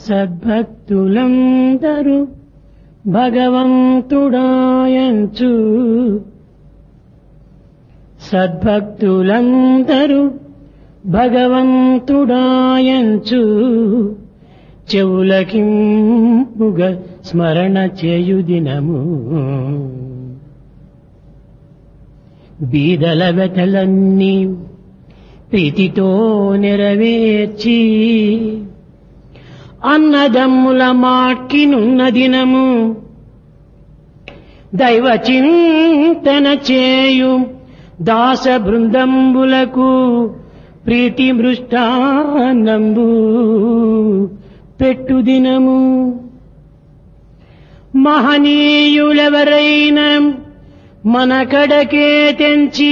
సద్భక్తులందరూ భగవంతుడాయంచు సద్భక్తులందరూ భగవంతుడాయంచు చెవులకింపుగ స్మరణ చేయు దినము బీదల వెతలన్నీ ప్రీతితో నెరవేర్చి అన్నదమ్ముల మాట్కినున్న దినము దైవ చింతన చేయు దాస బృందంబులకు ప్రీతి మృష్టానంబు పెట్టు దినము మహనీయులెవరైనా మన కడకే తెంచి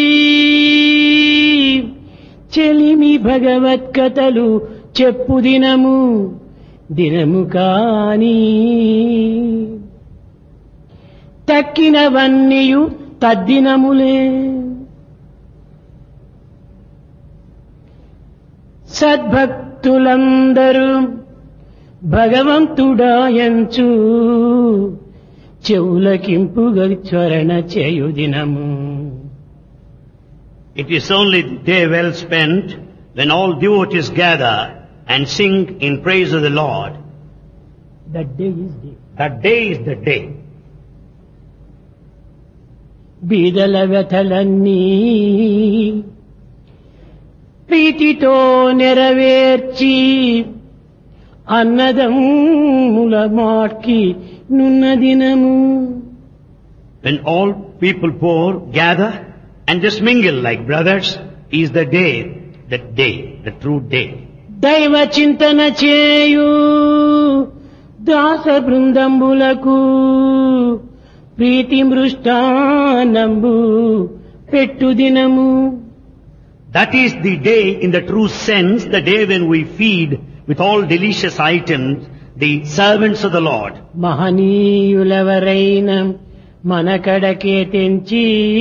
చెలిమి భగవత్కథలు చెప్పు దినము దినము కాని తక్కినవన్నీయు తద్దినములే సద్భక్తులందరూ భగవంతుడాయంచు చెవులకింపుగ స్మరణ చేయు దినము It is only the day well spent when all devotees gather and sing in praise of the Lord. That day is day That day is the day. బీదల వ్యథలన్నీ ప్రీతితో నెరవేర్చి అన్నదమ్ముల మాట్కి నున్న దినము When all people poor gather and just mingle like brothers is the day, the day, the true day. దైవ చింతన చేయు దాస బృందంబులకు ప్రీతి మృష్టానంబు పెట్టు దినము That is the day in the true sense, the day when we feed with all delicious items the servants of the Lord. మహనీయులెవరైన మన కడకే తెంచి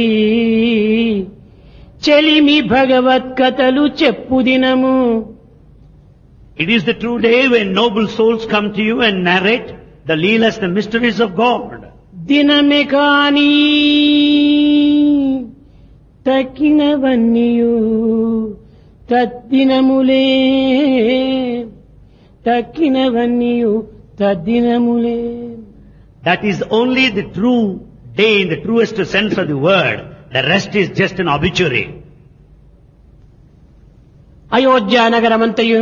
చెలిమి భగవత్కథలు చెప్పు దినము It is the true day when noble souls come to you and narrate the leelas, the mysteries of God. దినమే కాని తక్కినవన్నీయు తద్దినములే తక్కినవన్నీయు తద్దినములే That is only the true day in the truest sense of the word. The rest is just an obituary. Ayodhya నగరమంతయు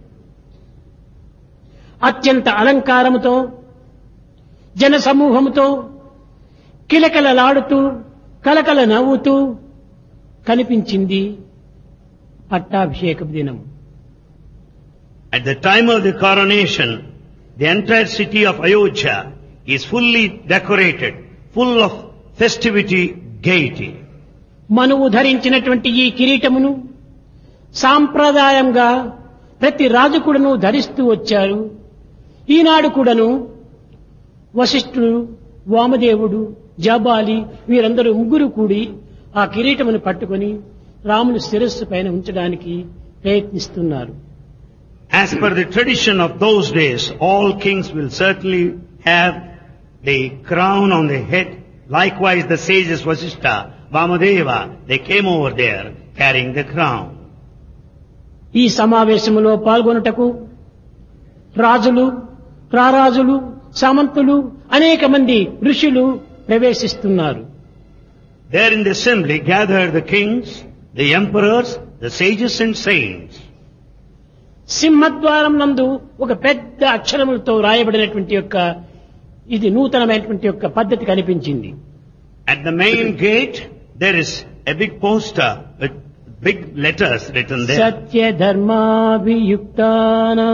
అత్యంత అలంకారముతో జన సమూహముతో కిలకలలాడుతూ కలకల నవ్వుతూ కనిపించింది పట్టాభిషేకపు దినం At the time of the coronation, the entire city of Ayodhya is fully decorated, full of festivity, gaiety. మనువు ధరించినటువంటి ఈ కిరీటమును సాంప్రదాయంగా ప్రతి రాజు కూడాను ధరిస్తూ వచ్చారు ఈనాడు కూడాను వశిష్ఠుడు వామదేవుడు జాబాలి వీరందరూ ముగ్గురు కూడి ఆ కిరీటమును పట్టుకొని రాముని శిరస్సు పైన ఉంచడానికి ప్రయత్నిస్తున్నారు As per the tradition of those days, all kings will certainly have the crown on the head. Likewise, the sages Vasishtha, Vamadeva, they came over there carrying the crown. ఈ సమావేశములో పాల్గొనుటకు రాజులు రారాజులు సామంతులు అనేక మంది ఋషులు ప్రవేశిస్తున్నారు There in the assembly gathered the kings, the emperors, the sages and saints. సింహద్వారం నందు ఒక పెద్ద అక్షరములతో రాయబడినటువంటి యొక్క ఇది నూతనమైనటువంటి యొక్క పద్ధతి కనిపించింది At the main gate, there is a big poster with big letters written there. సత్య ధర్మాభియుక్తానా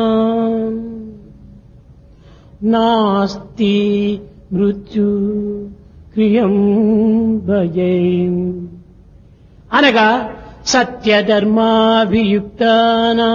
నాస్తి మృత్యు క్రియం భజే అనగా సత్య ధర్మాభియుక్తానా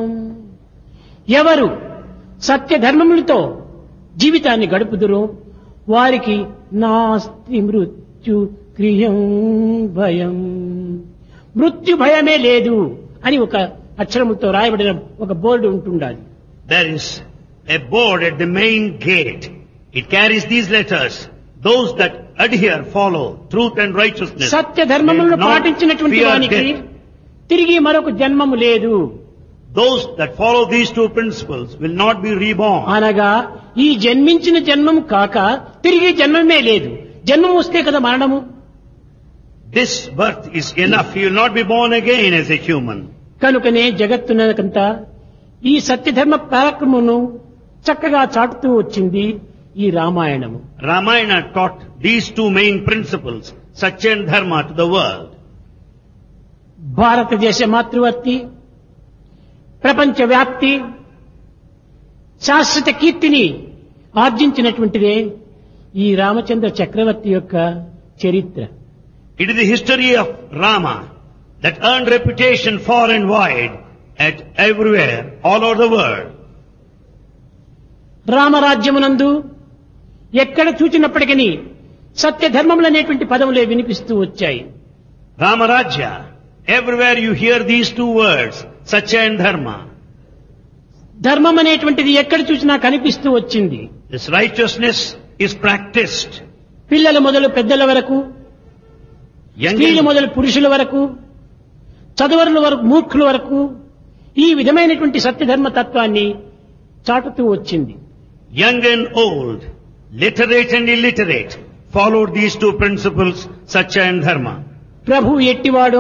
ఎవరు సత్య ధర్మములతో జీవితాన్ని గడుపుదురో వారికి నాస్తి మృత్యు క్రియం భయం మృత్యు భయమే లేదు అని ఒక అక్షరముతో రాయబడిన ఒక బోర్డు ఉంటుండాలి There is a board at the main gate. It carries these letters. Those that adhere, follow truth and righteousness. Satya ధర్మములను will not పాటించినటువంటి fear వానికి death. తిరిగి మరొక జన్మము లేదు Those that follow these two principles will not be reborn. అనగా ఈ జన్మించిన జన్మం కాక తిరిగి జన్మమే లేదు జన్మం వస్తే కదా మరణము This birth is enough. You will not be born again as a human. కనుకనే జగత్తునకంతా ఈ సత్యధర్మ పరాక్రమమును చక్కగా చాటుతూ వచ్చింది ఈ రామాయణము Ramayana taught these two main principles, Satya and Dharma, to the world. భారతదేశ మాతృవర్తి ప్రపంచ వ్యాప్తి శాశ్వత కీర్తిని ఆర్జించినటువంటిదే ఈ రామచంద్ర చక్రవర్తి యొక్క చరిత్ర It is the history of Rama that earned reputation far and wide at everywhere, all over the world. రామరాజ్యమునందు ఎక్కడ చూచినప్పటికీ సత్యధర్మములు అనేటువంటి పదములే వినిపిస్తూ వచ్చాయి Ramarajya, everywhere you hear these two words, Satya and Dharma. ధర్మం అనేటువంటిది ఎక్కడ చూసినా కనిపిస్తూ వచ్చింది This righteousness is practiced. పిల్లల మొదలు పెద్దల వరకు Young స్త్రీలు and, మొదలు పురుషుల వరకు చదువరుల వరకు మూర్ఖుల వరకు ఈ విధమైనటువంటి సత్యధర్మ తత్వాన్ని చాటుతూ వచ్చింది young and old, literate and illiterate, followed these two principles, Satya and Dharma. ప్రభు ఎట్టివాడో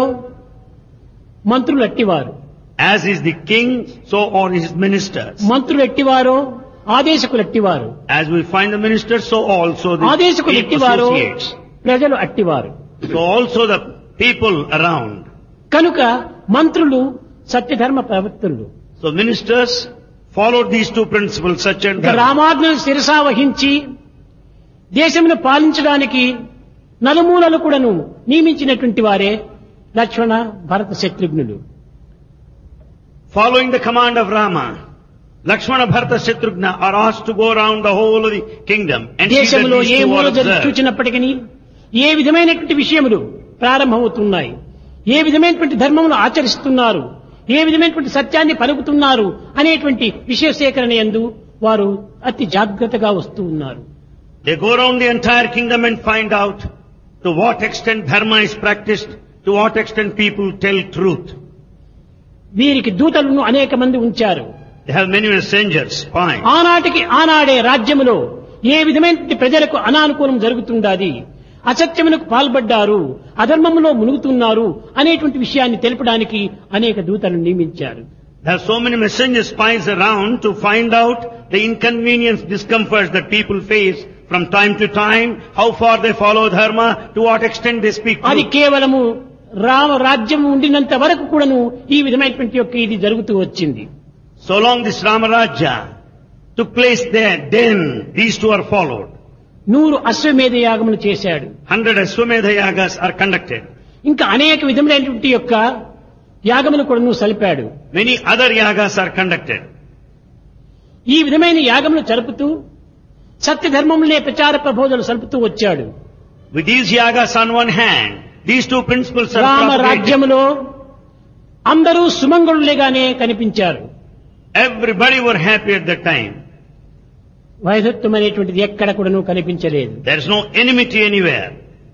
మంత్రులు ఎట్టివారు As is the king, so are his ministers. మంత్రులు ఎట్టివారో ఆదేశకులు ఎట్టివారు As we find the ministers, so also the ఆదేశకులు ఎట్టివారో associates. ప్రజలు అట్టివారు So also the people around. కనుక మంత్రులు సత్యధర్మ ప్రవర్తనలు So ministers followed these two principles, Satya and ఇక Dharma. రామాజ్ఞను శిరసా వహించి దేశమును పాలించడానికి నలుమూలలు కూడాను నియమించినటువంటి వారే లక్ష్మణ భరత శత్రుఘ్నులు Following the command of Rama, Lakshmana, Bharata, Shatrugna are asked to go around the whole of the kingdom and see that దేశంలో these ఏ two మూల are జరు- observed. చూచినప్పటికీ ఏ విధమైనటువంటి విషయములు ప్రారంభమవుతున్నాయి ఏ విధమైనటువంటి ధర్మములు ఆచరిస్తున్నారు ఏ విధమైనటువంటి సత్యాన్ని పలుకుతున్నారు అనేటువంటి విషయ సేకరణ యందు వారు అతి జాగ్రత్తగా వస్తూ ఉన్నారు They go around the entire kingdom and find out to what extent dharma is practiced, to what extent people tell truth. వీరికి దూతలను అనేక మంది ఉంచారు They have many messengers, spies. ఆనాటికి ఆనాడే రాజ్యములో ఏ విధమైనటువంటి ప్రజలకు అనానుకూలం జరుగుతుండాది అసత్యమునకు పాల్పడ్డారు అధర్మములో మునుగుతున్నారు అనేటువంటి విషయాన్ని తెలపడానికి అనేక దూతలను నియమించారు There are so many messenger spies around to find out the inconvenience, discomforts that people face from time to time, how far they follow dharma, to what extent they speak అది truth. కేవలము రామ రాజ్యం ఉండినంత వరకు కూడాను ఈ విధమైనటువంటి యొక్క ఇది జరుగుతూ వచ్చింది So long this Ramarajya took place there, then these two are followed. నూరు అశ్వమేధ యాగములు చేశాడు Hundred Aswamedha yagas are conducted. ఇంకా అనేక విధములైనటువంటి యొక్క యాగములు కూడాను సలిపాడు Many other yagas are conducted. ఈ విధమైన యాగములు జరుపుతూ సత్యధర్మములనే ప్రచార ప్రబోధనలు సలుపుతూ వచ్చాడు With these yagas on one hand, these two principles are Rama propagated. రాజ్యములో అందరూ సుమంగళులేగానే కనిపించారు Everybody were happy at that time. వైధత్వం అనేటువంటిది ఎక్కడ కూడాను కనిపించలేదు There is no enmity anywhere.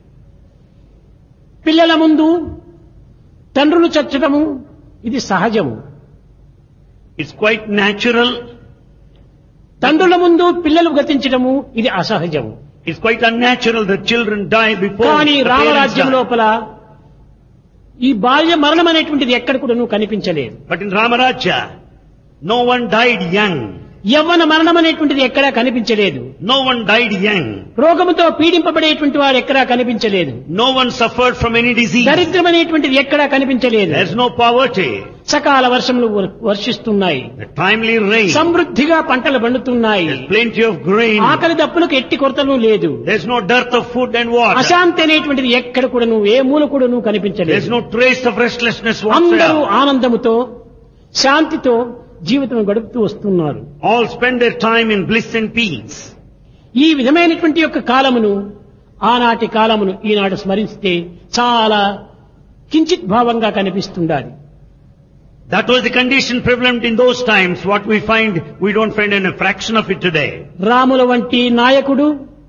పిల్లల ముందు తండ్రులు చచ్చటము ఇది సహజము It's quite natural. తండ్రుల ముందు పిల్లలు గతించటము ఇది అసహజము It's quite unnatural that children die before కానీ the parents రామరాజ్యం die. లోపల ఈ బాల్య మరణం అనేటువంటిది ఎక్కడ కూడాను కనిపించలేదు But in Ramarajya, no one died young. యవ్వన మరణం అనేటువంటిది ఎక్కడా కనిపించలేదు No one died young. రోగముతో పీడింపబడేటువంటి వారు ఎక్కడా కనిపించలేదు No one suffered from any disease. దరిద్రం అనేటువంటిది ఎక్కడా కనిపించలేదు There's no poverty. సకాల వర్షములు were- వర్షిస్తున్నాయి The timely rain. సమృద్ధిగా పంటలు పండుతున్నాయి There's plenty of grain. ఆకలి దప్పులకు ఎట్టి కొరతలు లేదు There's no dearth of food and water. అశాంతి అనేటువంటిది ఎక్కడ కూడాను ఏ మూల కూడాను There's కనిపించలేదు no trace of restlessness అందరూ whatsoever. ఆనందముతో శాంతితో జీవితం గడుపుతూ వస్తున్నారు All spend their time in bliss and peace. ఈ విధమైనటువంటి యొక్క కాలమును ఆనాటి కాలమును ఈనాడు స్మరిస్తే చాలా కించిత్ భావంగా కనిపిస్తుండాలి That was the condition prevalent in those times. What we find, we don't find in a fraction of it today. రాముల వంటి నాయకుడు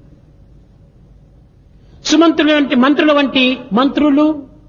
సుమంత్రుల వంటి మంత్రుల వంటి మంత్రులు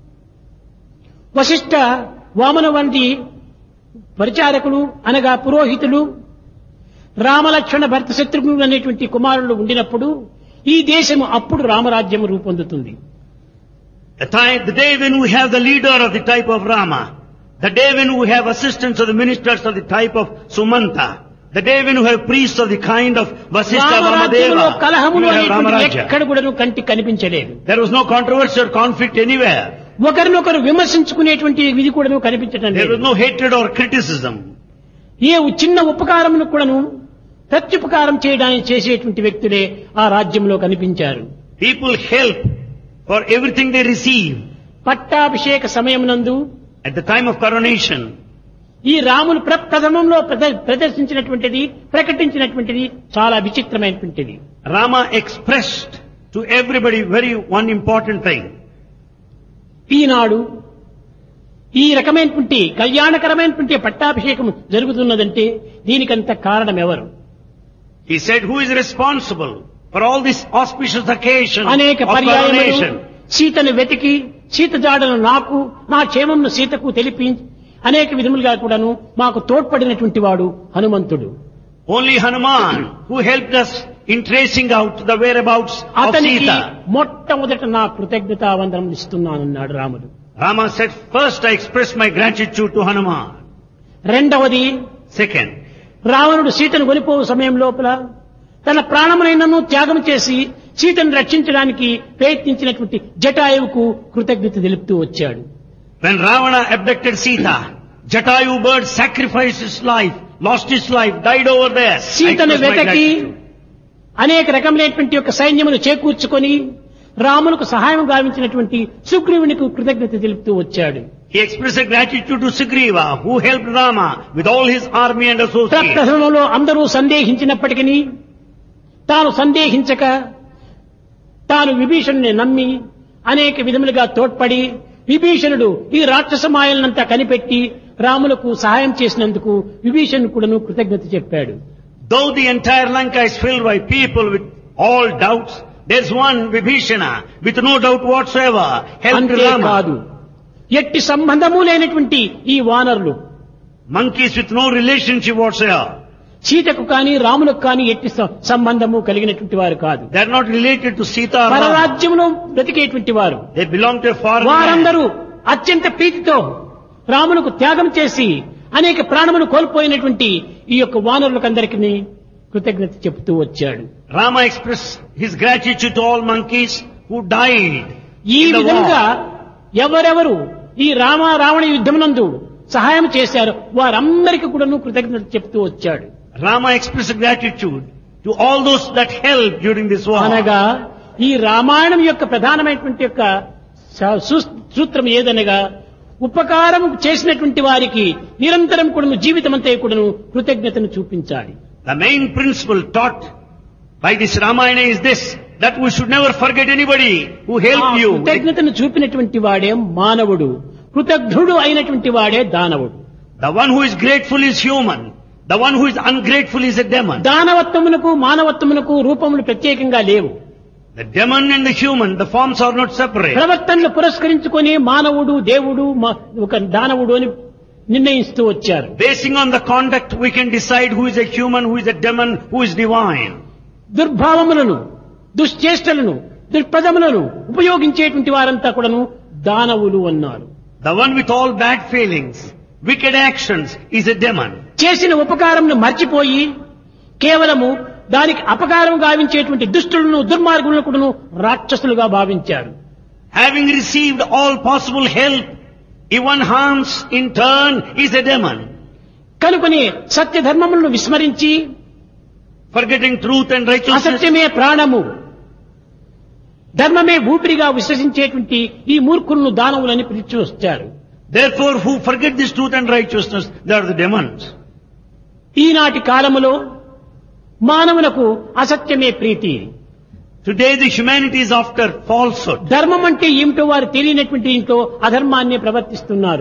వశిష్ఠ వామన వంటి పరిచారకులు అనగా పురోహితులు రామలక్ష్మణ భర్త శత్రుఘ్నులు అనేటువంటి కుమారులు ఉండినప్పుడు ఈ దేశము అప్పుడు రామరాజ్యం రూపొందుతుంది The, time, the day when we have the leader of the type of Rama, the day when we have assistants of the ministers of the type of Sumanta, the day when we have priests of the kind of Vasishtha రామరాజ్యంలో Vamadeva, కలహములు we have అనేటువంటి Ramarajya. ఎక్కడ కూడా కంటి కనిపించలేదు There was no controversy or conflict anywhere. ఒకరినొకరు విమర్శించుకునేటువంటి విధి కూడా కనిపించడం There లేదు was no hatred or criticism. ఏ చిన్న ఉపకారమును కూడాను ప్రత్యుపకారం చేయడానికి చేసేటువంటి వ్యక్తులే ఆ రాజ్యంలో కనిపించారు People help for everything they receive. పట్టాభిషేక సమయమునందు At the time of coronation, ఈ రాములు ప్రప్రథమంలో ప్రద- ప్రదర్శించినటువంటిది ప్రకటించినటువంటిది చాలా విచిత్రమైనటువంటిది Rama expressed to everybody very one important thing. ఈనాడు ఈ రకమైనటువంటి కళ్యాణకరమైనటువంటి పట్టాభిషేకం జరుగుతున్నదంటే దీనికంత కారణం ఎవరు He said, who is responsible for all this auspicious occasion అనేక of పర్యాయములు coronation? సీతను వెతికి సీత జాడను నాకు నా క్షేమంను సీతకు తెలిపి అనేక విధములుగా కూడాను మాకు తోడ్పడినటువంటి వాడు హనుమంతుడు Only Hanuman who helped us in tracing out the whereabouts of అతనికి Sita. మొట్టమొదట నా కృతజ్ఞతావందనం ఇస్తున్నానన్నాడు రాముడు Rama said, first I express my gratitude to Hanuman. రెండవది Second, రావణుడు సీతను కొనిపోవు సమయం లోపల తన ప్రాణమునైనను త్యాగం చేసి సీతను రక్షించడానికి ప్రయత్నించినటువంటి జటాయువుకు కృతజ్ఞత తెలుపుతూ వచ్చాడు when Ravana abducted Sita, Jatayu bird sacrificed his life, lost his life, died over there. I సీతను express my వెతకి gratitude. అనేక రకములైనటువంటి యొక్క సైన్యమును చేకూర్చుకొని రాములకు సహాయం గావించినటువంటి సుగ్రీవునికి కృతజ్ఞత తెలుపుతూ వచ్చాడు He expressed gratitude to Sugriva who helped Rama with all his army and associates. ప్రప్రథమంలో అందరూ సందేహించినప్పటికీ తాను సందేహించక తాను విభీషణుని నమ్మి అనేక విధములుగా తోడ్పడి విభీషణుడు ఈ రాక్షస మాయలనంతా కనిపెట్టి రాములకు సహాయం చేసినందుకు విభీషణుడు కూడాను కృతజ్ఞత చెప్పాడు Though the entire Lanka is filled by people with all doubts, there's one Vibhishana with no doubt whatsoever helped అంతేకాదు Rama. ఎట్టి సంబంధము లేనటువంటి ఈ వానరులు Monkeys with no relationship whatsoever. సీతకు కానీ రాములకు కానీ ఎట్టి స- సంబంధము కలిగినటువంటి వారు కాదు They're not related to Sita or Rama. పరరాజ్యంలో బ్రతికేటువంటి వారు They belong to a foreign land. వారందరూ అత్యంత ప్రీతితో రాములకు త్యాగం చేసి అనేక ప్రాణములు కోల్పోయినటువంటి ఈ యొక్క వానరులకందరికీ కృతజ్ఞత చెబుతూ వచ్చాడు Rama expressed his gratitude to all monkeys who died ఈ in the విధంగా war. ఎవరెవరు ఈ రామ రావణ యుద్ధమునందు సహాయం చేశారో వారందరికీ కూడాను కృతజ్ఞత చెప్తూ వచ్చాడు Rama expressed gratitude to all those that helped during this war. అనగా ఈ రామాయణం యొక్క ప్రధానమైనటువంటి యొక్క స- సు- సూత్రం ఏదనగా ఉపకారం చేసినటువంటి వారికి నిరంతరం కూడాను జీవితమంతా కూడాను కృతజ్ఞతను చూపించాలి The main principle taught by this Ramayana is this, that we should never forget anybody who ఆ helped you. కృతజ్ఞతను చూపినటువంటి వాడే మానవుడు కృతజ్ఞుడు అయినటువంటి వాడే దానవుడు The one who is grateful is human. The one who is ungrateful is a demon. దానవత్వమునకు మానవత్వమునకు రూపములు ప్రత్యేకంగా లేవు The demon and the human, the forms are not separate. ప్రవర్తనలు పురస్కరించుకొని మానవుడు దేవుడు మా- ఒక దానవుడు అని నిర్ణయిస్తూ వచ్చారు Basing on the conduct, we can decide who is a human, who is a demon, who is divine. దుర్భావములను దుశ్చేష్టలను దుష్పదములను ఉపయోగించేటువంటి వారంతా కూడాను దానవులు అన్నారు The one with all bad feelings, wicked actions is a demon. చేసిన ఉపకారంను మర్చిపోయి కేవలము దానికి అపకారం గావించేటువంటి దుష్టులను దుర్మార్గులను కూడాను రాక్షసులుగా భావించారు Having received all possible help, if one harms in turn is a demon. కనుకొని సత్య ధర్మములను విస్మరించి Forgetting truth and righteousness. అసత్యమే ప్రాణము ధర్మమే ఊపిరిగా విశ్వసించేటువంటి ఈ మూర్ఖులను దానవులని పిలిచి వచ్చారు Therefore, who forget this truth and righteousness, they are the demons. ఈనాటి కాలములో మానవులకు అసత్యమే ప్రీతి Today the humanity is after falsehood. ధర్మం అంటే ఏమిటో వారు తెలియనటువంటి ఇంట్లో అధర్మాన్ని ప్రవర్తిస్తున్నారు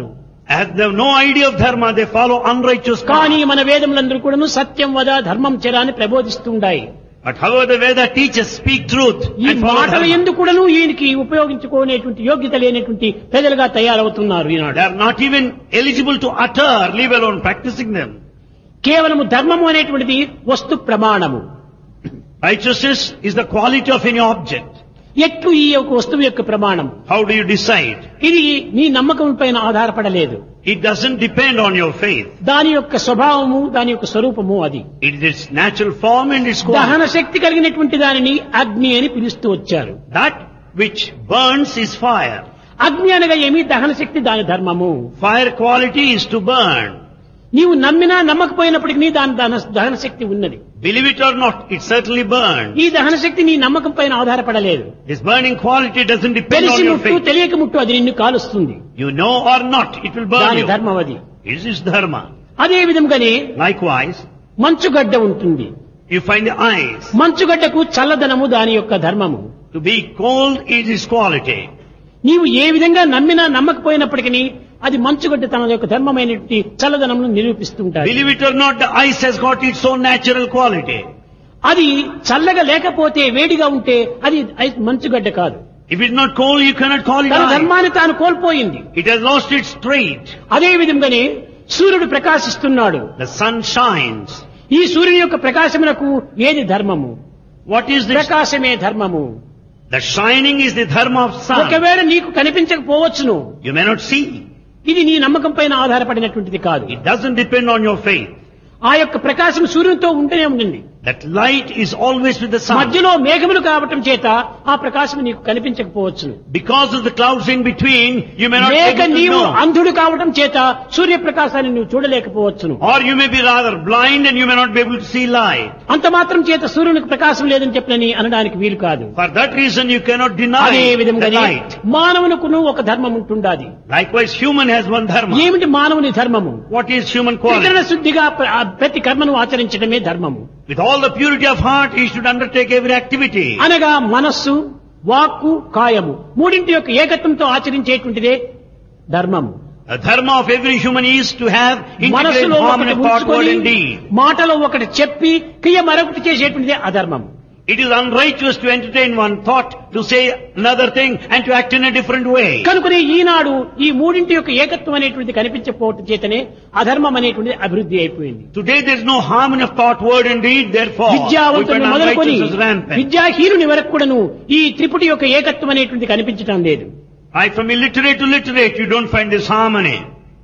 As they have no idea of dharma, they follow unrighteous కానీ path. మన వేదములందరూ కూడాను సత్యం వద ధర్మం చెర అని ప్రబోధిస్తుండాయి But however the Veda teaches, speak truth ఈ and follow మాటలు dharma. ఎందుకు కూడాను ఈయనకి ఉపయోగించుకునేటువంటి యోగ్యత లేనటువంటి ప్రజలుగా తయారవుతున్నారు They Eenadu are not even eligible to utter, leave alone practicing them. కేవలము ధర్మము అనేటువంటిది వస్తు ప్రమాణము Righteousness is the quality of any object. ఎట్లు ఈ యొక్క వస్తువు యొక్క ప్రమాణం How do you decide? ఇది నీ నమ్మకం పైన ఆధారపడలేదు It doesn't depend on your faith. దాని యొక్క స్వభావము దాని యొక్క స్వరూపము అది It is its natural form and its quality. దహన శక్తి కలిగినటువంటి దానిని అగ్ని అని పిలుస్తూ వచ్చారు That which burns is fire. అగ్ని అనగా ఏమి దహన శక్తి దాని ధర్మము Fire quality is to burn. నీవు నమ్మినా నమ్మకపోయినప్పటికీ దాని దహన దహన శక్తి ఉన్నది Believe it or not, it certainly burns. ఈ దహన శక్తి నీ నమ్మకం పైన ఆధారపడలేదు This burning quality doesn't depend తెలిసి on your ముట్టు faith. తెలియక ముట్టు అది నిన్ను కాలుస్తుంది You know or not, it will burn దాని you. ధర్మం అది It is dharma. అదే విధంగానే Likewise, మంచుగడ్డ ఉంటుంది you find the ice. మంచుగడ్డకు చల్లదనము దాని యొక్క ధర్మము To be cold is its quality. నీవు ఏ విధంగా నమ్మినా నమ్మకపోయినప్పటికీ అది మంచుగడ్డ తన యొక్క ధర్మమైనటువంటి చల్లదనమును నిరూపిస్తుంటారు Believe it or not, the ice has got its own natural quality. అది చల్లగా లేకపోతే వేడిగా ఉంటే అది ఐ- మంచుగడ్డ కాదు If it's not cold, you cannot call it తన ice. ధర్మాన్ని తాను కోల్పోయింది It has lost its trait. అదే విధంగానే సూర్యుడు ప్రకాశిస్తున్నాడు The sun shines. ఈ సూర్యుని యొక్క ప్రకాశమునకు ఏది ధర్మము What is this? ప్రకాశమే ధర్మము The shining is the dharma of sun. ఒకవేళ నీకు కనిపించకపోవచ్చును You may not see. ఇది నీ నమ్మకం పైన ఆధారపడినటువంటిది కాదు It doesn't depend on your faith. ఆ యొక్క ప్రకాశం సూర్యునితో ఉంటూనే ఉంటుంది That light is always with the sun. మధ్యలో మేఘములు కావటం చేత ఆ ప్రకాశం నీకు కనిపించకపోవచ్చును Because of the clouds in between, you may not be లేక able to నీవు know. అంధుడు కావటం చేత సూర్యప్రకాశాన్ని నువ్వు చూడలేకపోవచ్చును Or you may be rather blind and you may not be able to see light. అంత మాత్రం చేత సూర్యునికి ప్రకాశం లేదని చెప్పనని అనడానికి వీలు కాదు For that reason, you cannot అదే deny the విధంగానే light. మానవునకును ఒక ధర్మం ఉంటుండాది Likewise, human has one dharma. ఏమిటి మానవుని ధర్మము What is human త్రికరణ quality? శుద్ధిగా ప్ర- ఆ ప్రతి కర్మను ఆచరించడమే ధర్మము With all the purity of heart, he should undertake every activity. అనగా మనస్సు వాక్కు కాయము మూడింటి యొక్క ఏకత్వంతో ఆచరించేటువంటిదే ధర్మము The dharma of every human is to have integrated మనస్సులో harmony ఒకటి of thought, word ఉంచుకొని and deed. మాటలో ఒకటి చెప్పి క్రియ మరొకటి చేసేటువంటిదే అధర్మం It is unrighteous to entertain one thought, to say another thing, and to act in a different way. కనుకనే ఈనాడు ఈ మూడింటి యొక్క ఏకత్వం అనేటువంటిది కనిపించకపోవటం చేతనే అధర్మం అనేటువంటిది అభివృద్ధి అయిపోయింది Today there is no harmony of thought, word and deed, therefore, we విద్యావంతుని find మొదలుకొని unrighteousness rampant. విద్యాహీనుని వరకు కూడాను ఈ త్రిపుటి యొక్క ఏకత్వం అనేటువంటిది కనిపించటం లేదు Right from illiterate to literate, you don't find this harmony.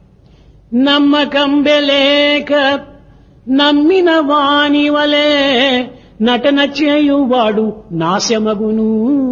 నమ్మకం బెలేక నమ్మిన వాని వలే నటన చేయువాడు నాశమగును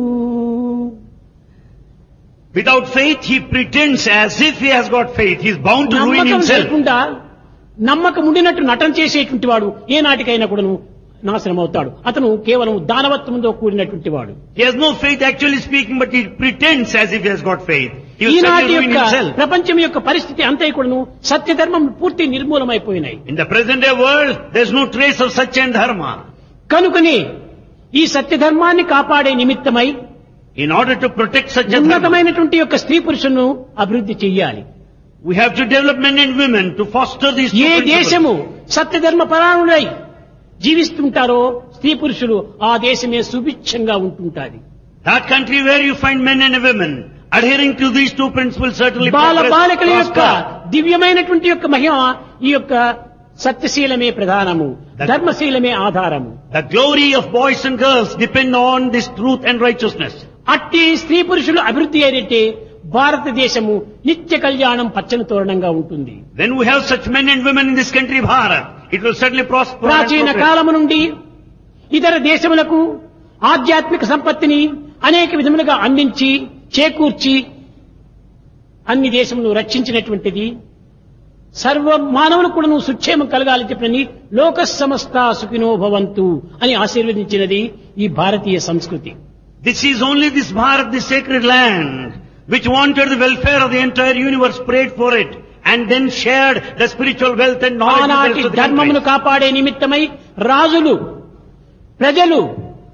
Without faith, he pretends as if he has got faith. He is bound to ruin నమ్మకం himself. లేకుండా నమ్మకం ఉండినట్టు నటన చేసేటువంటి వాడు ఏ నాటికైనా కూడాను నాశనం అవుతాడు అతను కేవలం దానవత్వంతో కూడినటువంటి వాడు He has no faith actually speaking, but he pretends as if he has got faith. He will ఈనాటి certainly ruin యొక్క himself. ప్రపంచం యొక్క పరిస్థితి అంతా కూడాను సత్యధర్మం పూర్తి నిర్మూలమైపోయినాయి In the present day world, there is no trace of Satya and Dharma. కనుకని ఈ సత్యధర్మాన్ని కాపాడే నిమిత్తమై In order to protect Satya Dharma, ఉన్నతమైనటువంటి యొక్క స్త్రీ పురుషులను అభివృద్ధి చెయ్యాలి we have to develop men and women to foster these two A principles. దేశము సత్యధర్మ పరాయణులై జీవిస్తుంటారో స్త్రీ పురుషులు ఆ దేశమే సుభిక్షంగా ఉంటుంటాది That country where you find men and women adhering to these two principles certainly Bala progress, బాలికల యొక్క prosper. దివ్యమైనటువంటి యొక్క మహిమ ఈ యొక్క సత్యశీలమే ప్రధానము That- ధర్మశీలమే ఆధారము The glory of boys and girls depend on this truth and righteousness. అట్టి స్త్రీ పురుషులు అభివృద్ధి అయినట్టే భారతదేశము నిత్య కళ్యాణం పచ్చని తోరణంగా ఉంటుంది When we have such men and women in this country, Bharat, it will certainly prosper. and ప్రాచీన progress. కాలము నుండి ఇతర దేశములకు ఆధ్యాత్మిక సంపత్తిని అనేక విధములుగా అందించి చేకూర్చి అన్ని దేశములు రక్షించినటువంటిది సర్వ మానవులకు కూడా నువ్వు సుక్షేమం కలగాలని చెప్పని లోక సమస్త సుఖినో భవంతు అని ఆశీర్వదించినది ఈ భారతీయ సంస్కృతి This is only this Bharat, this sacred land, which wanted the welfare of the entire universe, prayed for it, and then shared the spiritual wealth and knowledge with the ఆనాటి rest of the ధర్మమును countries. కాపాడే నిమిత్తమై రాజులు ప్రజలు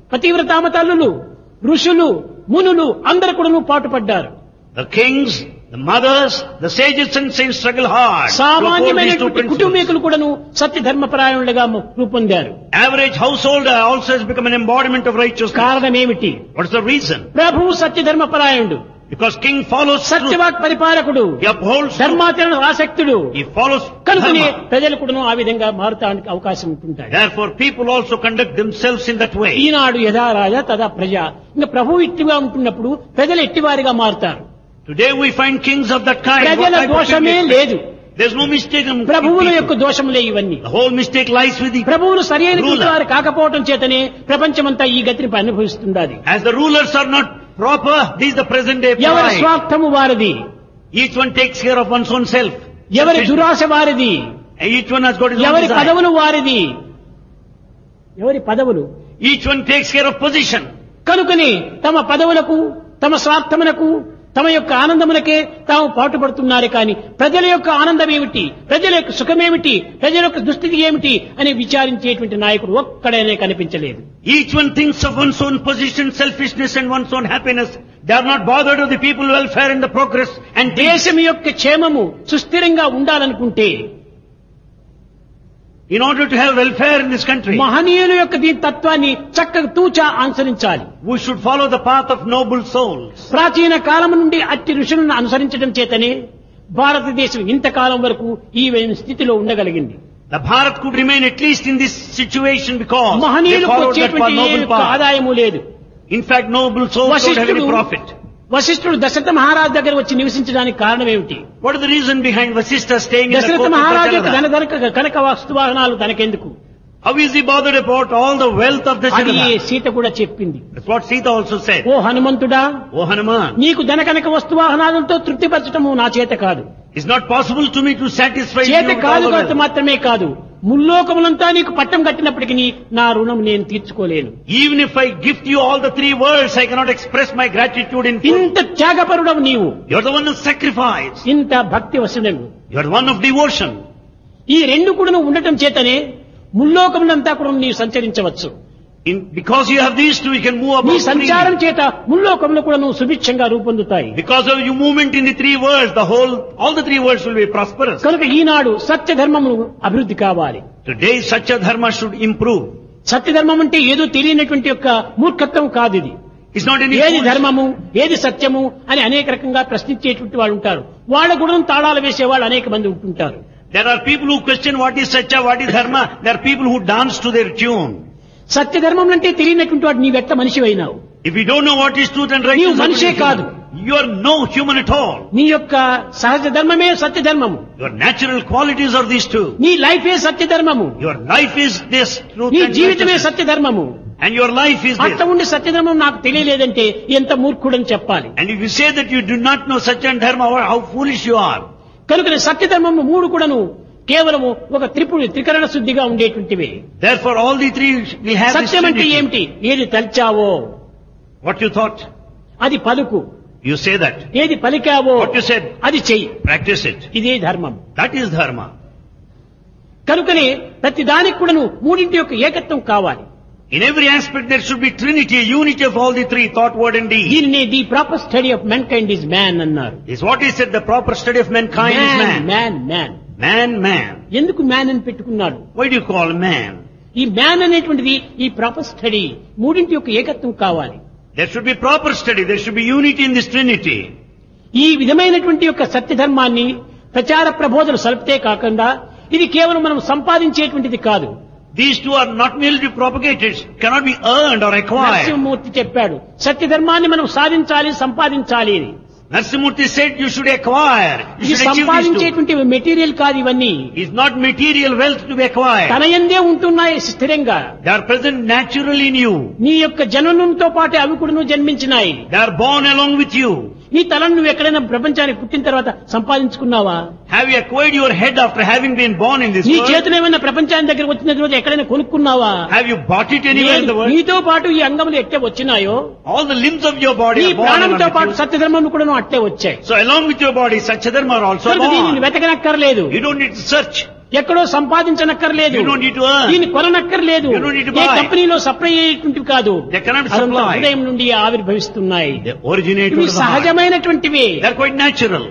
పతివ్రతామతల్లులు ఋషులు మునులు అందరు కూడాను పాటుపడ్డారు The kings, The mothers, the sages and saints struggle hard to uphold these two సామాన్యమైనటువంటి principles. కుటుంబీకులు కూడాను సత్య ధర్మపరాయణులుగా ము- రూపొందారు Average householder also has become an embodiment of righteousness. కారణం ఏమిటి What's the reason? ప్రభువు సత్య ధర్మపరాయణుడు Because king follows truth. సత్యవాక్ పరిపాలకుడు He upholds truth. ధర్మాచరణ ఆసక్తుడు He follows కనుకనే dharma. ప్రజలు కూడాను ఆ విధంగా మారుతానికి అవకాశం ఉంటుంటాయి Therefore, people also conduct themselves in that way. ఈనాడు యథా రాజా తదా ప్రజ ఇంకా ప్రభువు ఎట్టిగా ఉంటున్నప్పుడు ప్రజలు ఎట్టివారిగా మారుతారు Today we find kings of that kind. What ప్రజల type of దోషమే king is లేదు that? There's no mistake in ప్రభువుల people. యొక్క దోషములే ఇవన్నీ The whole mistake lies with the ప్రభువులు సరైన Ruler. వారు కాకపోవటం చేతనే ప్రపంచమంతా ఈ గతిని అనుభవిస్తుండాలి As the rulers are not proper, this is the present day ఎవరి pride. స్వార్థము వారిది Each one takes care of one's own self. ఎవరి దురాశ వారిది And Each one has got his own ఎవరి desire. పదవులు వారిది ఎవరి పదవులు Each one takes care of position. కనుకని తమ పదవులకు తమ స్వార్థమునకు తమ యొక్క ఆనందమునకే తాము పాటుపడుతున్నారు కానీ ప్రజల యొక్క ఆనందం ఏమిటి ప్రజల యొక్క సుఖమేమిటి ప్రజల యొక్క దుస్థితి ఏమిటి అని విచారించేటువంటి నాయకుడు ఒక్కడైనా కనిపించలేదు Each one thinks of one's own position, selfishness and one's own happiness. They are not bothered of the people welfare and the progress and deeds. దేశం యొక్క క్షేమము సుస్థిరంగా ఉండాలనుకుంటే In order to have welfare in this country, మహనీయుల యొక్క దీని తత్వాన్ని చక్కగా తూచా అనుసరించాలి we should follow the path of noble souls. ప్రాచీన కాలం నుండి అట్టి ఋషులను అనుసరించడం చేతనే భారతదేశం ఇంతకాలం వరకు ఈ స్థితిలో ఉండగలిగింది The Bharat could remain at least in this situation because they మహనీయులకు followed that వచ్చేటువంటి ఏ noble యొక్క path. ఆదాయము లేదు In fact, noble souls don't have any వశిష్ఠుడు profit. వశిష్ఠుడు దశరథ మహారాజు దగ్గర వచ్చి నివసించడానికి కారణం ఏమిటి What is the reason behind Vasishtha staying in the Dasharatha court of మహారాజు యొక్క ధన Dacharada? ధనక Kanaka వస్తువాహనాలు తనకెందుకు How is he bothered about all the wealth of అది Dacharada? సీత కూడా చెప్పింది That's what Sita also said. Oh హనుమంతుడా Oh Hanuman, నీకు ధన కనక వస్తువాహనాలతో తృప్తిపరచటము నా చేత కాదు it's not possible to me to satisfy you చేత with all కాదు the కాదు wealth. మాత్రమే కాదు ముల్లోకములంతా నీకు పట్టం కట్టినప్పటికీ నా రుణం నేను తీర్చుకోలేను Even if I gift you all the three words, I cannot express my gratitude in full. ఇంత త్యాగపరుడవు నీవు You're the one who sacrificed. ఇంత భక్తి వశుడవు You're the one of devotion. ఈ రెండు కూడా ఉండటం చేతనే ముల్లోకములంతా కూడా నీవు సంచరించవచ్చు In, because you have these two, you can move నీ about సంచారం freely. చేత ముల్లోకములు కూడా నువ్వు సుభిక్షంగా రూపొందుతాయి Because of your movement in the three words, the whole, all the three words will be prosperous. కనుక ఈనాడు సత్య ధర్మము అభివృద్ధి కావాలి Today, such a dharma should improve. సత్య ధర్మం అంటే ఏదో తెలియనటువంటి యొక్క మూర్ఖత్వం కాదు ఇది It's not any ఏది foolish- ధర్మము ఏది సత్యము అని అనేక రకంగా ప్రశ్నించేటువంటి వాళ్ళు ఉంటారు వాళ్ళ గుణం తాళాలు వేసే వాళ్ళు అనేక మంది ఉంటుంటారు There are people who question what is satya, what is dharma. There are people who dance to their tune. సత్య ధర్మం అంటే తెలియనటువంటి వాడు నీవెట్ట మనిషి అయినావు If you don't know what is truth and నీవు righteousness, మనిషే what is కాదు. human, you are no human at all. నీ యొక్క సహజ ధర్మమే సత్య ధర్మము Your natural qualities are these two. నీ లైఫే సత్య ధర్మము Your life is this truth నీ and జీవితమే righteousness. సత్య ధర్మము And your life is అట్ట this. ఉండి సత్యధర్మం నాకు తెలియలేదంటే ఎంత మూర్ఖుడని చెప్పాలి And if you say that you do not know satya and dharma, how foolish you are. కనుక సత్యధర్మము మూడు కూడాను కేవలము ఒక త్రిపుడు త్రికరణ శుద్ధిగా ఉండేటువంటివి Therefore, all the three will have this సత్యం అంటే trinity. ఏమిటి ఏది తల్చావో What you thought, అది పలుకు you say that. ఏది పలికావో What you said, అది చెయ్యి practice it. ఇదే ధర్మం That is dharma. కనుకనే ప్రతి దానికి కూడాను మూడింటి యొక్క ఏకత్వం కావాలి In every aspect there should be trinity, a unity of all the three, thought, word and deed. దీనిని the proper study of mankind is man అన్నారు Is what is said, the proper study of mankind is man. Man man Man, man. ఎందుకు man అని పెట్టుకున్నాడు Why do you call man? ఈ man అనేటువంటిది ఈ proper study మూడింటి యొక్క ఏకత్వం కావాలి There should be proper study, there should be unity in this trinity. ఈ విధమైనటువంటి యొక్క సత్య ధర్మాన్ని ప్రచార ప్రబోధనలు సలిపితే కాకుండా ఇది కేవలం మనం సంపాదించేటువంటిది కాదు These two are not merely to be propagated, cannot be earned or acquired. Narasimhamurthy చెప్పాడు సత్య ధర్మాన్ని మనం సాధించాలి సంపాదించాలి అని Narsimurti said you should acquire, you ఇది should achieve these two. సంపాదించేటువంటి మెటీరియల్ కాదు ఇవన్నీ It's not material wealth to be acquired. తన ఎందే ఉంటున్నాయి స్థిరంగా They are present naturally in you. నీ యొక్క జననంతో పాటు అవి కూడా జన్మించినాయి They are born along with you. నీ తలను నువ్వు ఎక్కడైనా ప్రపంచానికి పుట్టిన తర్వాత సంపాదించుకున్నావా Have you acquired your head after having been born in this నీ world? చేతిలో ఏమైనా ప్రపంచానికి దగ్గర వచ్చిన రోజు ఎక్కడైనా కొనుక్కున్నావా Have you bought it anywhere in the లేదు. world? నీతో పాటు ఈ అంగములు ఎట్టే వచ్చినాయో All the limbs of your body నీ are born along ప్రాణంతో with పాటు you. సత్యధర్మం కూడా అట్టే వచ్చాయి So along with your body, Satchadharma are also కనుక దీనిని born. వెతకనక్కర్లేదు You don't need to search. ఎక్కడో సంపాదించనక్కర్లేదు You don't need to earn. దీన్ని కొననక్కర్లేదు You don't need to ఏ buy. కంపెనీలో సప్లై అయ్యేటువంటివి కాదు They cannot అదంతా supply. హృదయం నుండి ఆవిర్భవిస్తున్నాయి They originate ఇవి from the heart. సహజమైనటువంటివి They are quite natural.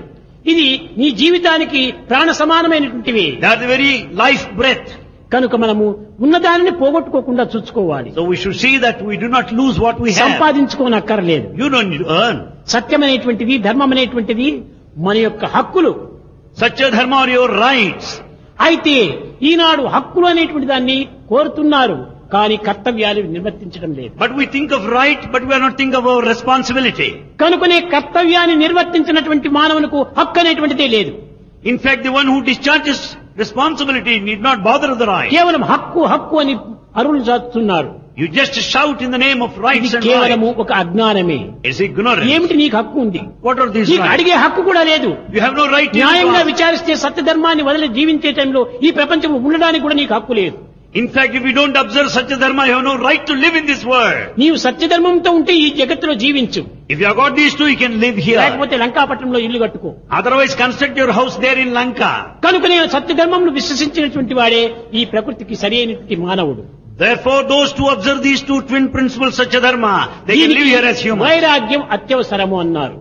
ఇది నీ జీవితానికి ప్రాణ సమానమైనటువంటివి They are the very life breath. కనుక మనము ఉన్నదానిని పోగొట్టుకోకుండా చూసుకోవాలి So we should see that we do not lose what we have. సంపాదించుకోనక్కర్లేదు You don't need to earn. సత్యమనేటువంటిది ధర్మం అనేటువంటిది మన యొక్క హక్కులు Satya dharma are your rights. అయితే ఈనాడు హక్కులు అనేటువంటి దాన్ని కోరుతున్నారు కానీ కర్తవ్యాలు నిర్వర్తించడం లేదు But we think of right, but we are not thinking of our responsibility. కనుకనే కర్తవ్యాన్ని నిర్వర్తించినటువంటి మానవునికి హక్కు అనేటువంటిదే లేదు In fact, the one who discharges responsibility need not bother the right. కేవలం హక్కు హక్కు అని అరువులు చాటుతున్నారు You just shout in the name of ఇది rights and కేవలము rights. ఒక అజ్ఞానమే It's ignorance. ఏమిటి నీకు హక్కు ఉంది What are these నీకు rights? అడిగే హక్కు కూడా లేదు You have no right to న్యాయంగా ask. విచారిస్తే సత్యధర్మాన్ని వదిలి జీవించే టైంలో ఈ ప్రపంచం ఉండడానికి కూడా నీకు హక్కు లేదు In fact, if you don't observe Satya dharma, you have no right to live in this world. నీవు సత్యధర్మంతో ఉంటే ఈ జగత్తులో జీవించు If you have got these two, you can live here. లేకపోతే లంకాపట్నంలో ఇల్లు కట్టుకో Otherwise, construct your house there in Lanka. కనుక నేను సత్యధర్మం విశ్వసించినటువంటి వాడే ఈ ప్రకృతికి సరైనటువంటి మానవుడు Therefore, those who observe these two twin principles, Satya dharma, they can live దీనికి here as humans. వైరాగ్యం అత్యవసరము అన్నారు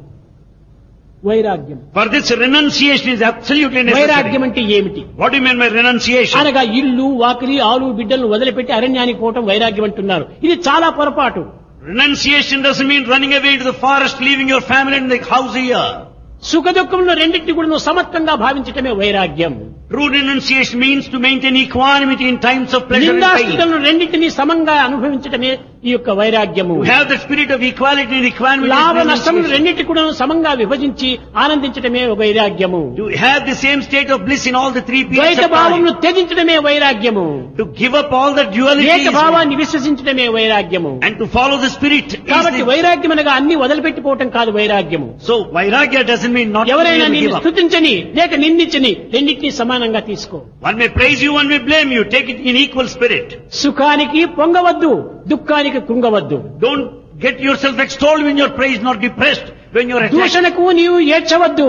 వైరాగ్యం For this, renunciation is absolutely వైరాగ్యం necessary. అంటే ఏమిటి What do you mean by renunciation? అనగా ఇల్లు వాకిలి ఆలు బిడ్డలను వదిలిపెట్టి అరణ్యానికి పోవటం వైరాగ్యం అంటున్నారు ఇది చాలా పొరపాటు Renunciation doesn't mean running away to the forest, leaving your family and the house here. సుఖ దుఃఖంలో రెండింటిని కూడా నువ్వు సమత్వంగా భావించటమే వైరాగ్యం True renunciation means to maintain equanimity in times of pleasure and pain. నిందాస్థితులను రెండింటినీ సమంగా అనుభవించటమే ఈ యొక్క వైరాగ్యము To have the spirit of equality and equanimity. is లాభ నష్టములు renunciation. రెండింటి కూడా సమంగా విభజించి ఆనందించటమే ఒక వైరాగ్యము To have the same state of bliss in all the three periods ద్వైత of భావమును time. త్యజించడమే వైరాగ్యము To give up all the dualities ఏక భావాన్ని విశ్వసించడమే వైరాగ్యము and to follow the spirit. is కాబట్టి the- వైరాగ్యం అనగా అన్ని వదిలిపెట్టిపోవటం కాదు వైరాగ్యము So Vairagya doesn't mean not to be ఎవరైనా able to నిన్ను give up. స్థుతించని లేక నిందించని రెండింటినీ సమానంగా తీసుకో One may praise you, one may blame you. Take it in equal spirit. సుఖానికి పొంగవద్దు దుఃఖానికి కృంగవద్దు Don't get yourself extolled when you're praised, nor depressed when you're attacked. దూషణకు నీవు ఏడ్చవద్దు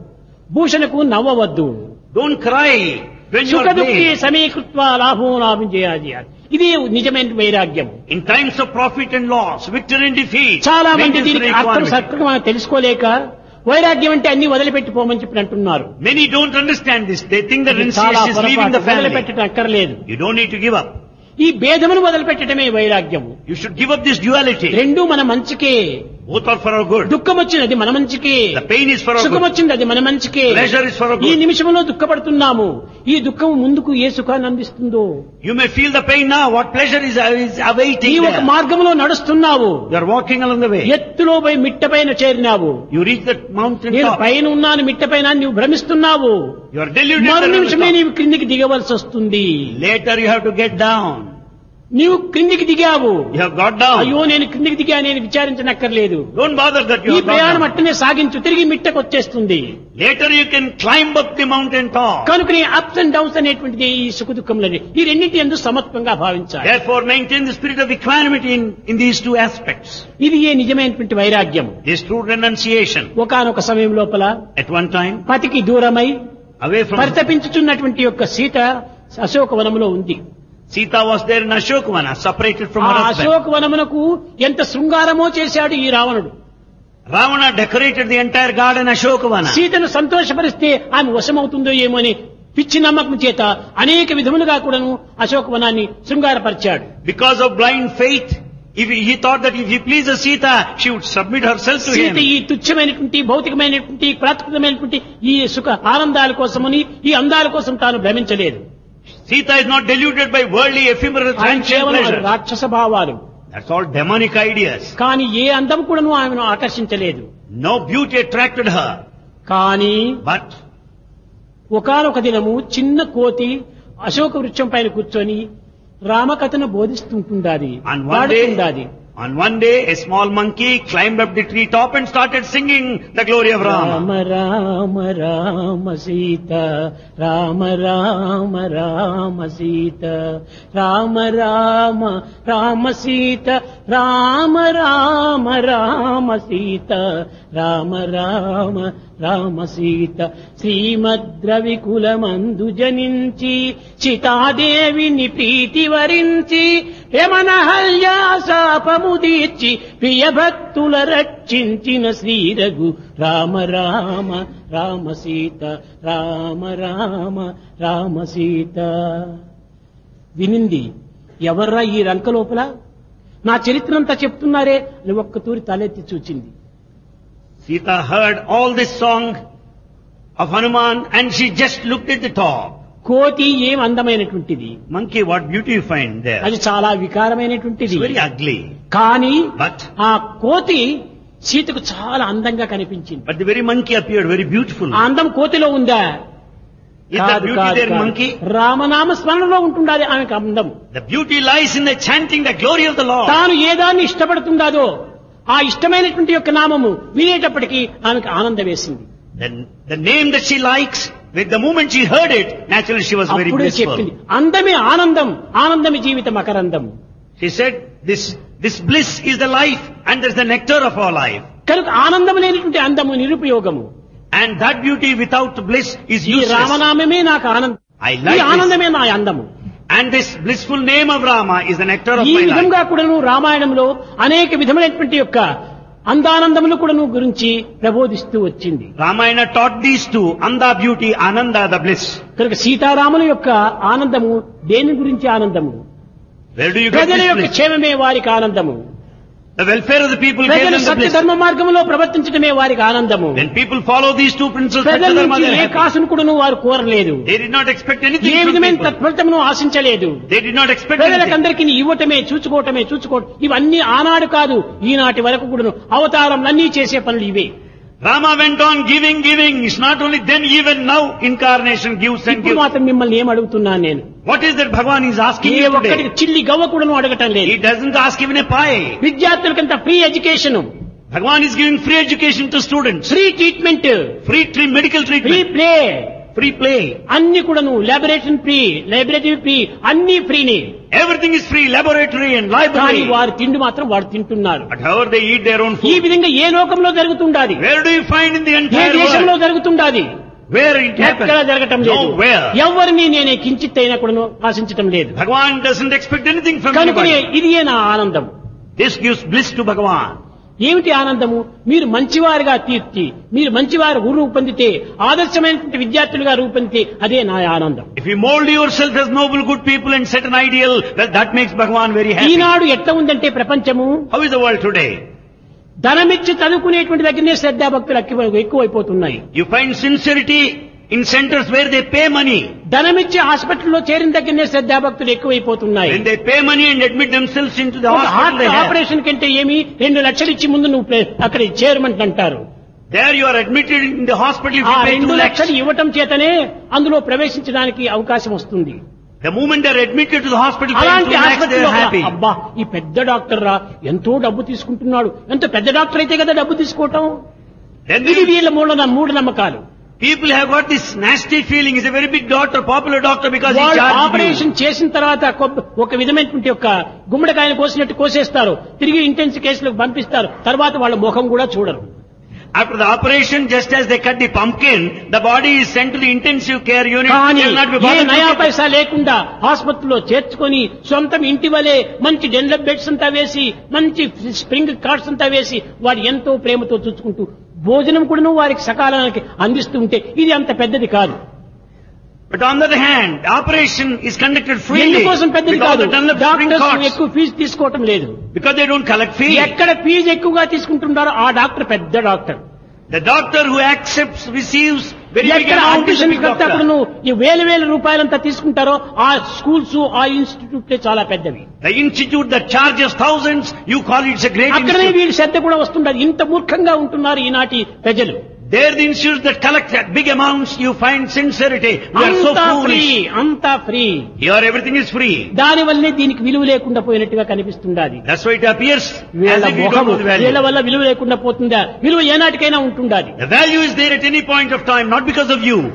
భూషణకు నవ్వవద్దు Don't cry when సుఖ you're దుఃఖి blamed. సమీకృత్వ లాభం లాభం చేయాలి ఇది నిజమైన వైరాగ్యం In times of profit and loss, victory and defeat, చాలా మంది maintenance దీనికి and అర్థం equanimity. సక్రమంగా తెలుసుకోలేక వైరాగ్యం అంటే అన్ని వదిలిపెట్టిపోమని చెప్పి అంటున్నారు Many don't understand this. They think that ఇది చాలా renunciation is leaving the పొరపాటు. family. వదిలిపెట్టడం అక్కర్లేదు You don't need to give up. ఈ భేదమును వదిలిపెట్టడమే వైరాగ్యము You should give up this duality. రెండూ మన మంచికే Both are for our good. దుఃఖం వచ్చినది మన మంచికే The pain is for our సుఖం good. వచ్చింది అది మన మంచికే Pleasure is for our ఈ good. నిమిషంలో దుఃఖపడుతున్నాము ఈ దుఃఖం ముందుకు ఏ సుఖాన్ని అందిస్తుందో You may feel the pain now. What pleasure is, is నీ awaiting ఒక there. మార్గంలో నడుస్తున్నావు You are walking along the way. ఎత్తులో పోయి మిట్ట పైన చేరినావు You reach that mountain నేను top. పైన ఉన్నాను మిట్ట పైన అని నువ్వు భ్రమిస్తున్నావు You are deluded. మరు that on the నిమిషమే top. నీవు క్రిందికి దిగవలసి వస్తుంది Later you have to get down. నీవు క్రిందికి దిగావు You have got down. అయ్యో నేను క్రిందికి దిగా నేను విచారించనక్కర్లేదు Don't bother that you ఈ have got ప్రయాణం down. అట్టనే సాగించు తిరిగి మిట్టకు వచ్చేస్తుంది Later you can climb up the mountain top. కనుక నీ అప్స్ అండ్ డౌన్స్ అనేటువంటిది ఈ సుఖ దుఃఖంలోని ఈ రెండింటి ఎందు సమత్వంగా భావించాలి Therefore maintain the spirit of equanimity in, in these two aspects. ఇది ఏ నిజమైనటువంటి వైరాగ్యం This true renunciation. ఒకానొక సమయం లోపల At one time, పతికి దూరమై away from పరితపించుచున్నటువంటి యొక్క సీత అశోకవనములో ఉంది Sita was there in Ashokavana, separated from ఆ her husband. అశోకవనమునకు ఎంత శృంగారమో చేశాడు ఈ రావణుడు Ravana decorated the entire garden Ashokavana. సీతను సంతోషపరిస్తే ఆమె వశమవుతుందో ఏమో అని పిచ్చి నమ్మకం చేత అనేక విధములుగా కూడాను అశోకవనాన్ని శృంగారపరిచాడు Because of blind faith, if he, he thought that if he pleases Sita, she would submit herself to Sita him. ఈ తుచ్చమైనటువంటి భౌతికమైనటువంటి ప్రాకృతమైనటువంటి ఈ సుఖ ఆనందాల కోసమని ఈ అందాల కోసం తాను భ్రమించలేదు Sita is not deluded by worldly, ephemeral, ఆయన transient కేవలం pleasures. రాక్షస భావాలు That's all demonic ideas. కానీ ఏ అందం కూడాను ఆమెను ఆకర్షించలేదు No beauty attracted her. కానీ But ఒకానొక దినము చిన్న కోతి అశోక వృక్షం పైన కూర్చొని రామకథను బోధిస్తుంటుండాది on one day, పాడుతుండాది on one day, a small monkey climbed up the tree top and started singing the glory of Rama Rama. Rama Rama Sita Rama Rama Rama Sita Rama Rama Rama Sita Rama Rama Rama Sita Rama Rama Rama Sita శ్రీమద్రవికులమందు జనించి సీతాదేవిని ప్రీతి వరించి యమనహల్యాశాపము తీర్చి ప్రియ భక్తుల రక్షించిన శ్రీ రఘు రామ రామ రామ సీత రామ రామ రామ సీత వినింది ఎవర్రా ఈ రంక లోపల నా చరిత్రంతా చెప్తున్నారే అని ఒక్క తూరి తలెత్తి చూచింది Sita heard all this song of Hanuman and she just looked at the top. కోతి ఏం అందమైనటువంటిది Monkey, what beauty you find there. అది చాలా వికారమైనటువంటిది It's very ugly. కానీ But, ఆ కోతి సీతకు చాలా అందంగా కనిపించింది but the very monkey appeared very beautiful. ఆ అందం కోతిలో ఉందా Is that కాదు, beauty కాదు, there in కాదు. monkey? రామనామ స్మరణలో ఉంటుండాలి ఆమెకు అందం The beauty lies in the chanting the glory of the Lord. తాను ఏ దాన్ని ఇష్టపడుతుందాదో ఆ ఇష్టమైనటువంటి యొక్క నామము వినేటప్పటికీ ఆమెకు ఆనందం వేసింది Then the name that she likes, with the moment she heard it, naturally she was very అప్పుడే చెప్పింది blissful. అందమే ఆనందం ఆనందమే జీవితం అకరందం She said, this, this bliss is the life and there's the nectar of our life. కనుక ఆనందం లేనటువంటి అందము నిరుపయోగము And that beauty without bliss is ఈ useless. రామనామమే నాకు ఆనందం I ఈ like this. ఆనందమే నా అందము And this blissful name of Rama is the nectar of ఈ my life. విధంగా కూడాను రామాయణంలో అనేక విధమైనటువంటి యొక్క అందానందములు కూడాను గురించి ప్రబోధిస్తూ వచ్చింది Ramayana taught these two, Anda beauty, Ananda the bliss. కనుక సీతారాముల యొక్క ఆనందము దేని గురించి ఆనందము Where do you get ప్రజల this యొక్క bliss? క్షేమమే వారికి ఆనందము The welfare of the people gave ప్రజలు them the సత్య bliss. ధర్మ మార్గంలో ప్రవర్తించటమే వారికి ఆనందము When people follow these two principles, ప్రజల Satyadharma, నుంచి they're ఏ happy. కాసును కూడాను వారు కోరలేదు They did not expect A anything from విధమైన people. తత్ఫలితమును ఆశించలేదు They did not expect anything. ప్రజలకందరికీ ఇవ్వటమే చూసుకోవటమే చూసుకోవటం ఇవన్నీ ఆనాడు కాదు ఈనాటి వరకు కూడాను అవతారంలన్నీ చేసే పనులు ఇవే Rama went on giving, giving. It's not only then, even now, incarnation gives and ఇప్పుడు gives. మాత్రం మిమ్మల్ని ఏం అడుగుతున్నాను నేను What is that Bhagavan is asking A you ఒక్కడికి today? చిల్లి గవ్వ కూడాను అడగటం లేదు He doesn't ask even a pie. విద్యార్థులకంత free education Bhagavan is giving free education to students. Free treatment Free tre- medical free treatment. Play Free play. అన్ని కూడాను laboratory free library free అన్ని ఫ్రీని Everything is free. Laboratory and కానీ library. వారు తిండి మాత్రం వాడు తింటున్నారు But however they eat their own ఈ food. విధంగా ఏ లోకంలో జరుగుతుండాది Where do you find in the A entire దేశంలో world? జరుగుతుండాది Where it ఎక్కడ happens? జరగటం లేదు Nowhere. ఎవరిని నేనే కించిత్ అయినా కూడా ఆశించటం లేదు Bhagavan doesn't expect anything from కనుకనే anybody. ఇదియే నా ఆనందం This gives bliss to Bhagavan. ఏమిటి ఆనందము మీరు మంచివారుగా తీర్చి మీరు మంచివారు గురువు పొందితే ఆదర్శమైనటువంటి విద్యార్థులుగా రూపొందితే అదే నా ఆనందం If you mold yourself as noble good people and set an ideal, well, that makes Bhagavan very happy. ఈనాడు ఎట్లా ఉందంటే ప్రపంచము How is the world today? ధనమిచ్చి చదువుకునేటువంటి దగ్గరనే శ్రద్ధాభక్తులు ఎక్కువ ఎక్కువైపోతున్నాయి You find sincerity in centers where they pay money. ధనమిచ్చి హాస్పిటల్లో చేరిన దగ్గరనే శ్రద్ధాభక్తులు ఎక్కువైపోతున్నాయి When they pay money and admit themselves into the ఒక hospital, heart they have. Operation కంటే ఏమి రెండు లక్షలు ఇచ్చి ముందు నువ్వు ప్రే- అక్కడ చేరమంట అంటారు There you are admitted in the hospital if ఆ you pay రెండు two lakhs. లక్షలు ఇవ్వటం చేతనే అందులో ప్రవేశించడానికి అవకాశం వస్తుంది The moment they are admitted to the hospital paying అలాంటి two lakhs, they హాస్పిటల్లో are happy. అబ్బా ఈ పెద్ద డాక్టర్ రా ఎంతో డబ్బు తీసుకుంటున్నాడు ఎంత పెద్ద డాక్టర్ అయితే కదా డబ్బు తీసుకోవటం Then ఇది the వీళ్ళ మూఢ మూఢ నమ్మకాలు people have got this nasty feeling. He's a very big doctor, popular doctor because he వాళ్ళు charges you. ఆపరేషన్ చేసిన తర్వాత కొబ్బ- ఒక విధమైనటువంటి యొక్క గుమ్మడికాయను కోసినట్టు కోసేస్తారు తిరిగి ఇంటెన్సివ్ కేసులకు పంపిస్తారు తర్వాత వాళ్ళ ముఖం కూడా చూడరు After the operation, just as they cut the pumpkin, the body is sent to the intensive care unit. కానీ They will not be A bothered నయా to get- పైసా లేకుండా ఆసుపత్రిలో చేర్చుకొని సొంతం ఇంటి వలె మంచి డెన్లప్ బెడ్స్ అంతా వేసి మంచి స్ప్రింగ్ కార్డ్స్ అంతా వేసి వాడు ఎంతో ప్రేమతో చూసుకుంటూ భోజనం కూడాను వారికి సకాలానికి అందిస్తూ ఉంటే ఇది అంత పెద్దది కాదు But on the other hand, the operation is conducted freely ఎందుకోసం పెద్దది because కాదు the Dunlop spring doctors cards, ఎక్కువ ఫీజు తీసుకోవటం లేదు because they don't collect fee. ఎక్కడ ఫీజు ఎక్కువగా తీసుకుంటున్నారో ఆ డాక్టర్ పెద్ద doctor The doctor who accepts, receives very big ఎక్కడ amount is a admission big doctor. అప్పుడు ఈ వేల వేల రూపాయలంతా తీసుకుంటారో ఆ స్కూల్స్ ఆ ఇన్స్టిట్యూట్లే చాలా పెద్దవి The institute that charges thousands, you call it a great అక్కడనే institute. వీడి శ్రద్ధ కూడా వస్తుండాలి ఇంత మూర్ఖంగా ఉంటున్నారు ఈనాటి ప్రజలు There the institutes that collect that big amounts, you find sincerity. We are so అంతా ఫ్రీ foolish. అంతా free Here everything is free. దాని వల్లనే దీనికి విలువ లేకుండా పోయినట్టుగా కనిపిస్తుండాలి That's why it appears వీళ్ళ as if you don't ముఖము know the వీళ్ళ value. వల్ల విలువ లేకుండా పోతుందా విలువ ఏనాటికైనా ఉంటుండాలి The value is there at any point of time, not because of you.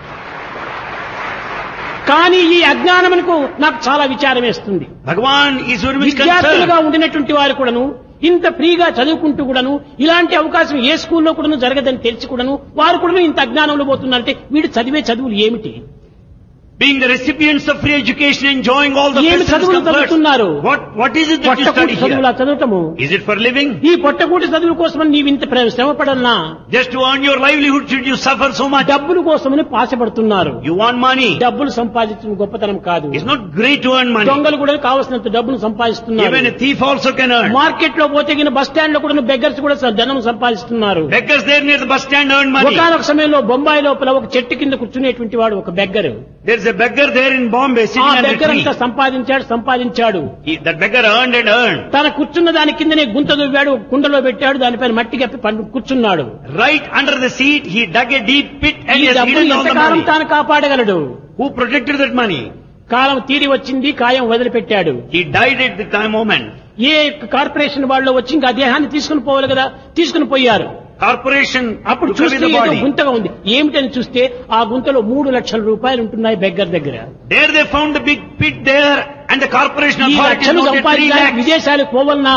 కానీ ఈ అజ్ఞానమునకు నాకు చాలా విచారం వేస్తుంది Bhagavan is very much విద్యార్థులుగా concerned. ఉండినటువంటి వారు కూడాను ఇంత ఫ్రీగా చదువుకుంటూ కూడాను ఇలాంటి అవకాశం ఏ స్కూల్లో కూడాను జరగదని తెలిసి కూడాను వారు కూడాను ఇంత అజ్ఞానంలో పోతున్నారంటే వీడు చదివే చదువులు ఏమిటి Being the recipients of free education, enjoying all the ఏమి facilities, చదువులు comforts. చదువుతున్నారు What, what is it that you పొట్టకూటి study చదువులా here? చదవటము Is it for living? ఈ పొట్టకూటి చదువుల కోసమని నీవు ఇంత ప్ర- శ్రమ పడన్నా Just to earn your livelihood should you suffer so much? డబ్బుల కోసమని పాసపడుతున్నారు You want money. డబ్బులు సంపాదించడం గొప్పతనం కాదు It's not great to earn money. దొంగలు కూడా కావలసినంత డబ్బులు సంపాదిస్తున్నారు Even a thief also can earn. Market లో పోతే గిన బస్ స్టాండ్ లో కూడా బెగ్గర్స్ కూడా స- ధనం సంపాదిస్తున్నారు Beggars there near the bus stand earn money. ఒకనొక సమయంలో బొంబాయి లోపల ఒక చెట్టు కింద కూర్చునేటువంటి వాడు ఒక beggar There's a beggar there in Bombay ఆ sitting under a beggar tree. అంతా సంపాదించాడు సంపాదించాడు He, that beggar earned and earned. తన కూర్చున్న దాని కిందనే గుంత దువ్వాడు కుండలో పెట్టాడు దానిపైన మట్టి కప్పి పండు కూర్చున్నాడు Right under the seat, he dug a deep pit and ఈ he has డబ్బులు hidden all the ఎంతకాలం money. తాను కాపాడగలడు Who protected that money? కాలం తీరి వచ్చింది కాయం వదిలిపెట్టాడు He died at the time moment. ఏ కార్పొరేషన్ వాళ్ళు వచ్చి ఇంకా ఆ దేహాన్ని తీసుకుని పోవాలి కదా తీసుకుని పోయారు Corporation అప్పుడు took away చూస్తే the ఏదో body. గుంతగా ఉంది ఏమిటని చూస్తే ఆ గుంతలో మూడు లక్షల రూపాయలు ఉంటున్నాయి బెగ్గర్ దగ్గర There they found the big pit there and the corporation ఈ authorities లక్షలు noted three సంపాదించడానికి lakhs. విదేశాలకు పోవలనా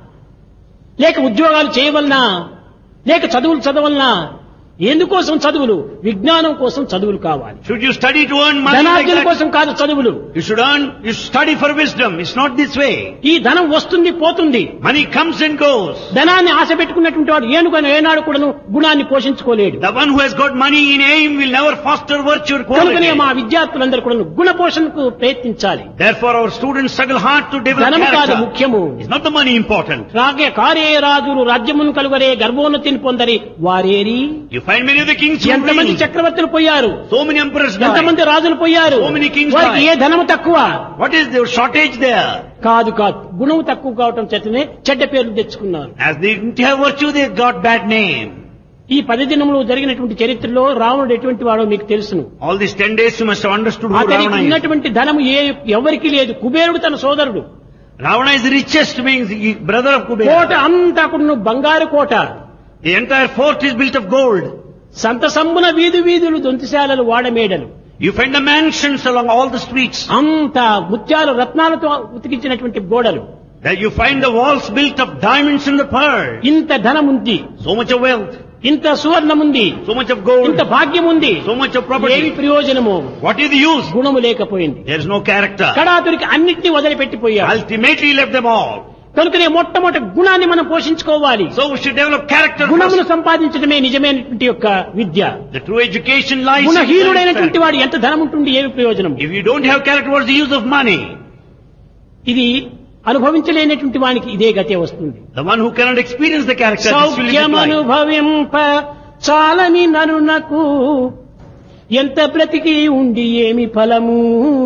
లేక ఉద్యోగాలు చేయవలనా లేక చదువులు చదవలనా ఎందుకోసం చదువులు విజ్ఞానం కోసం చదువులు కావాలి Should you study to earn money like ధనార్జన that? కోసం కాదు చదువులు You should earn, you should study for wisdom. It's not this way. ఈ ధనం వస్తుంది పోతుంది Money comes and goes. ధనాన్ని ఆశ పెట్టుకున్నటువంటి వాడు ఏనుగను ఏనాడు కూడాను గుణాన్ని పోషించుకోలేడు The one who has got money in aim will never foster virtue or కనుకనే quality. మా విద్యార్థులందరూ కూడా గుణ పోషణకు ప్రయత్నించాలి Therefore our students struggle hard to develop ధనం కాదు character. ముఖ్యము It's not the money important. రాగే కారే రాజులు రాజ్యమును కలుగరే గర్భోన్నతిని పొందరి వారేరి You find many of the kings who ఎంతమంది rule. చక్రవర్తులు పోయారు So many emperors ఎంతమంది died. రాజులు పోయారు So many kings వారికి ఏ ధనము తక్కువ What is the shortage there? కాదు కాదు గుణం తక్కువ కావటం చేతనే చెడ్డ పేర్లు తెచ్చుకున్నారు As they didn't have virtue, they got bad name. ఈ పది దినములు జరిగినటువంటి చరిత్రలో రావణుడు ఎటువంటి వాడో మీకు తెలుసును All these ten days you must have understood who అతనికి Ravana is. ఉన్నటువంటి ధనము ఏ ఎవరికి లేదు కుబేరుడు తన సోదరుడు Ravana is the richest being the brother of Kota Kubera. అంతా కూడా బంగారు కోట The entire fort is built of gold. సంత సంబున వీధి వీధులు దొంతిశాలలు వాడమేడలు You find the mansions along all the streets. అంత ముత్యాలు రత్నాలతో ఉతికించినటువంటి గోడలు There you find the walls built of diamonds and the pearl. ఇంత ధనం ఉంది So much of wealth, ఇంత సువర్ణం ఉంది so much of gold, ఇంత భాగ్యం ఉంది so much of ఏమి property. ప్రయోజనము What is the use? గుణము లేకపోయింది There is no character. కడాతురికి అన్నింటినీ వదిలిపెట్టిపోయాడు Ultimately left them all. కనుకనే మొట్టమొదటి గుణాన్ని మనం పోషించుకోవాలి So we should develop character గుణమును first. సంపాదించడమే నిజమైనటువంటి యొక్క విద్య The true education lies in గుణహీనుడైనటువంటి character. వాడు ఎంత ధనం ఉంటుంది ఏమి ప్రయోజనం If you don't have character, what's the use of money? ఇది అనుభవించలేనటువంటి వానికి ఇదే గతే వస్తుంది The one who cannot experience the character, this will be life. సౌఖ్యమనుభవింప చాలని నరునకు ఎంత బ్రతికి ఉండి ఏమి ఫలము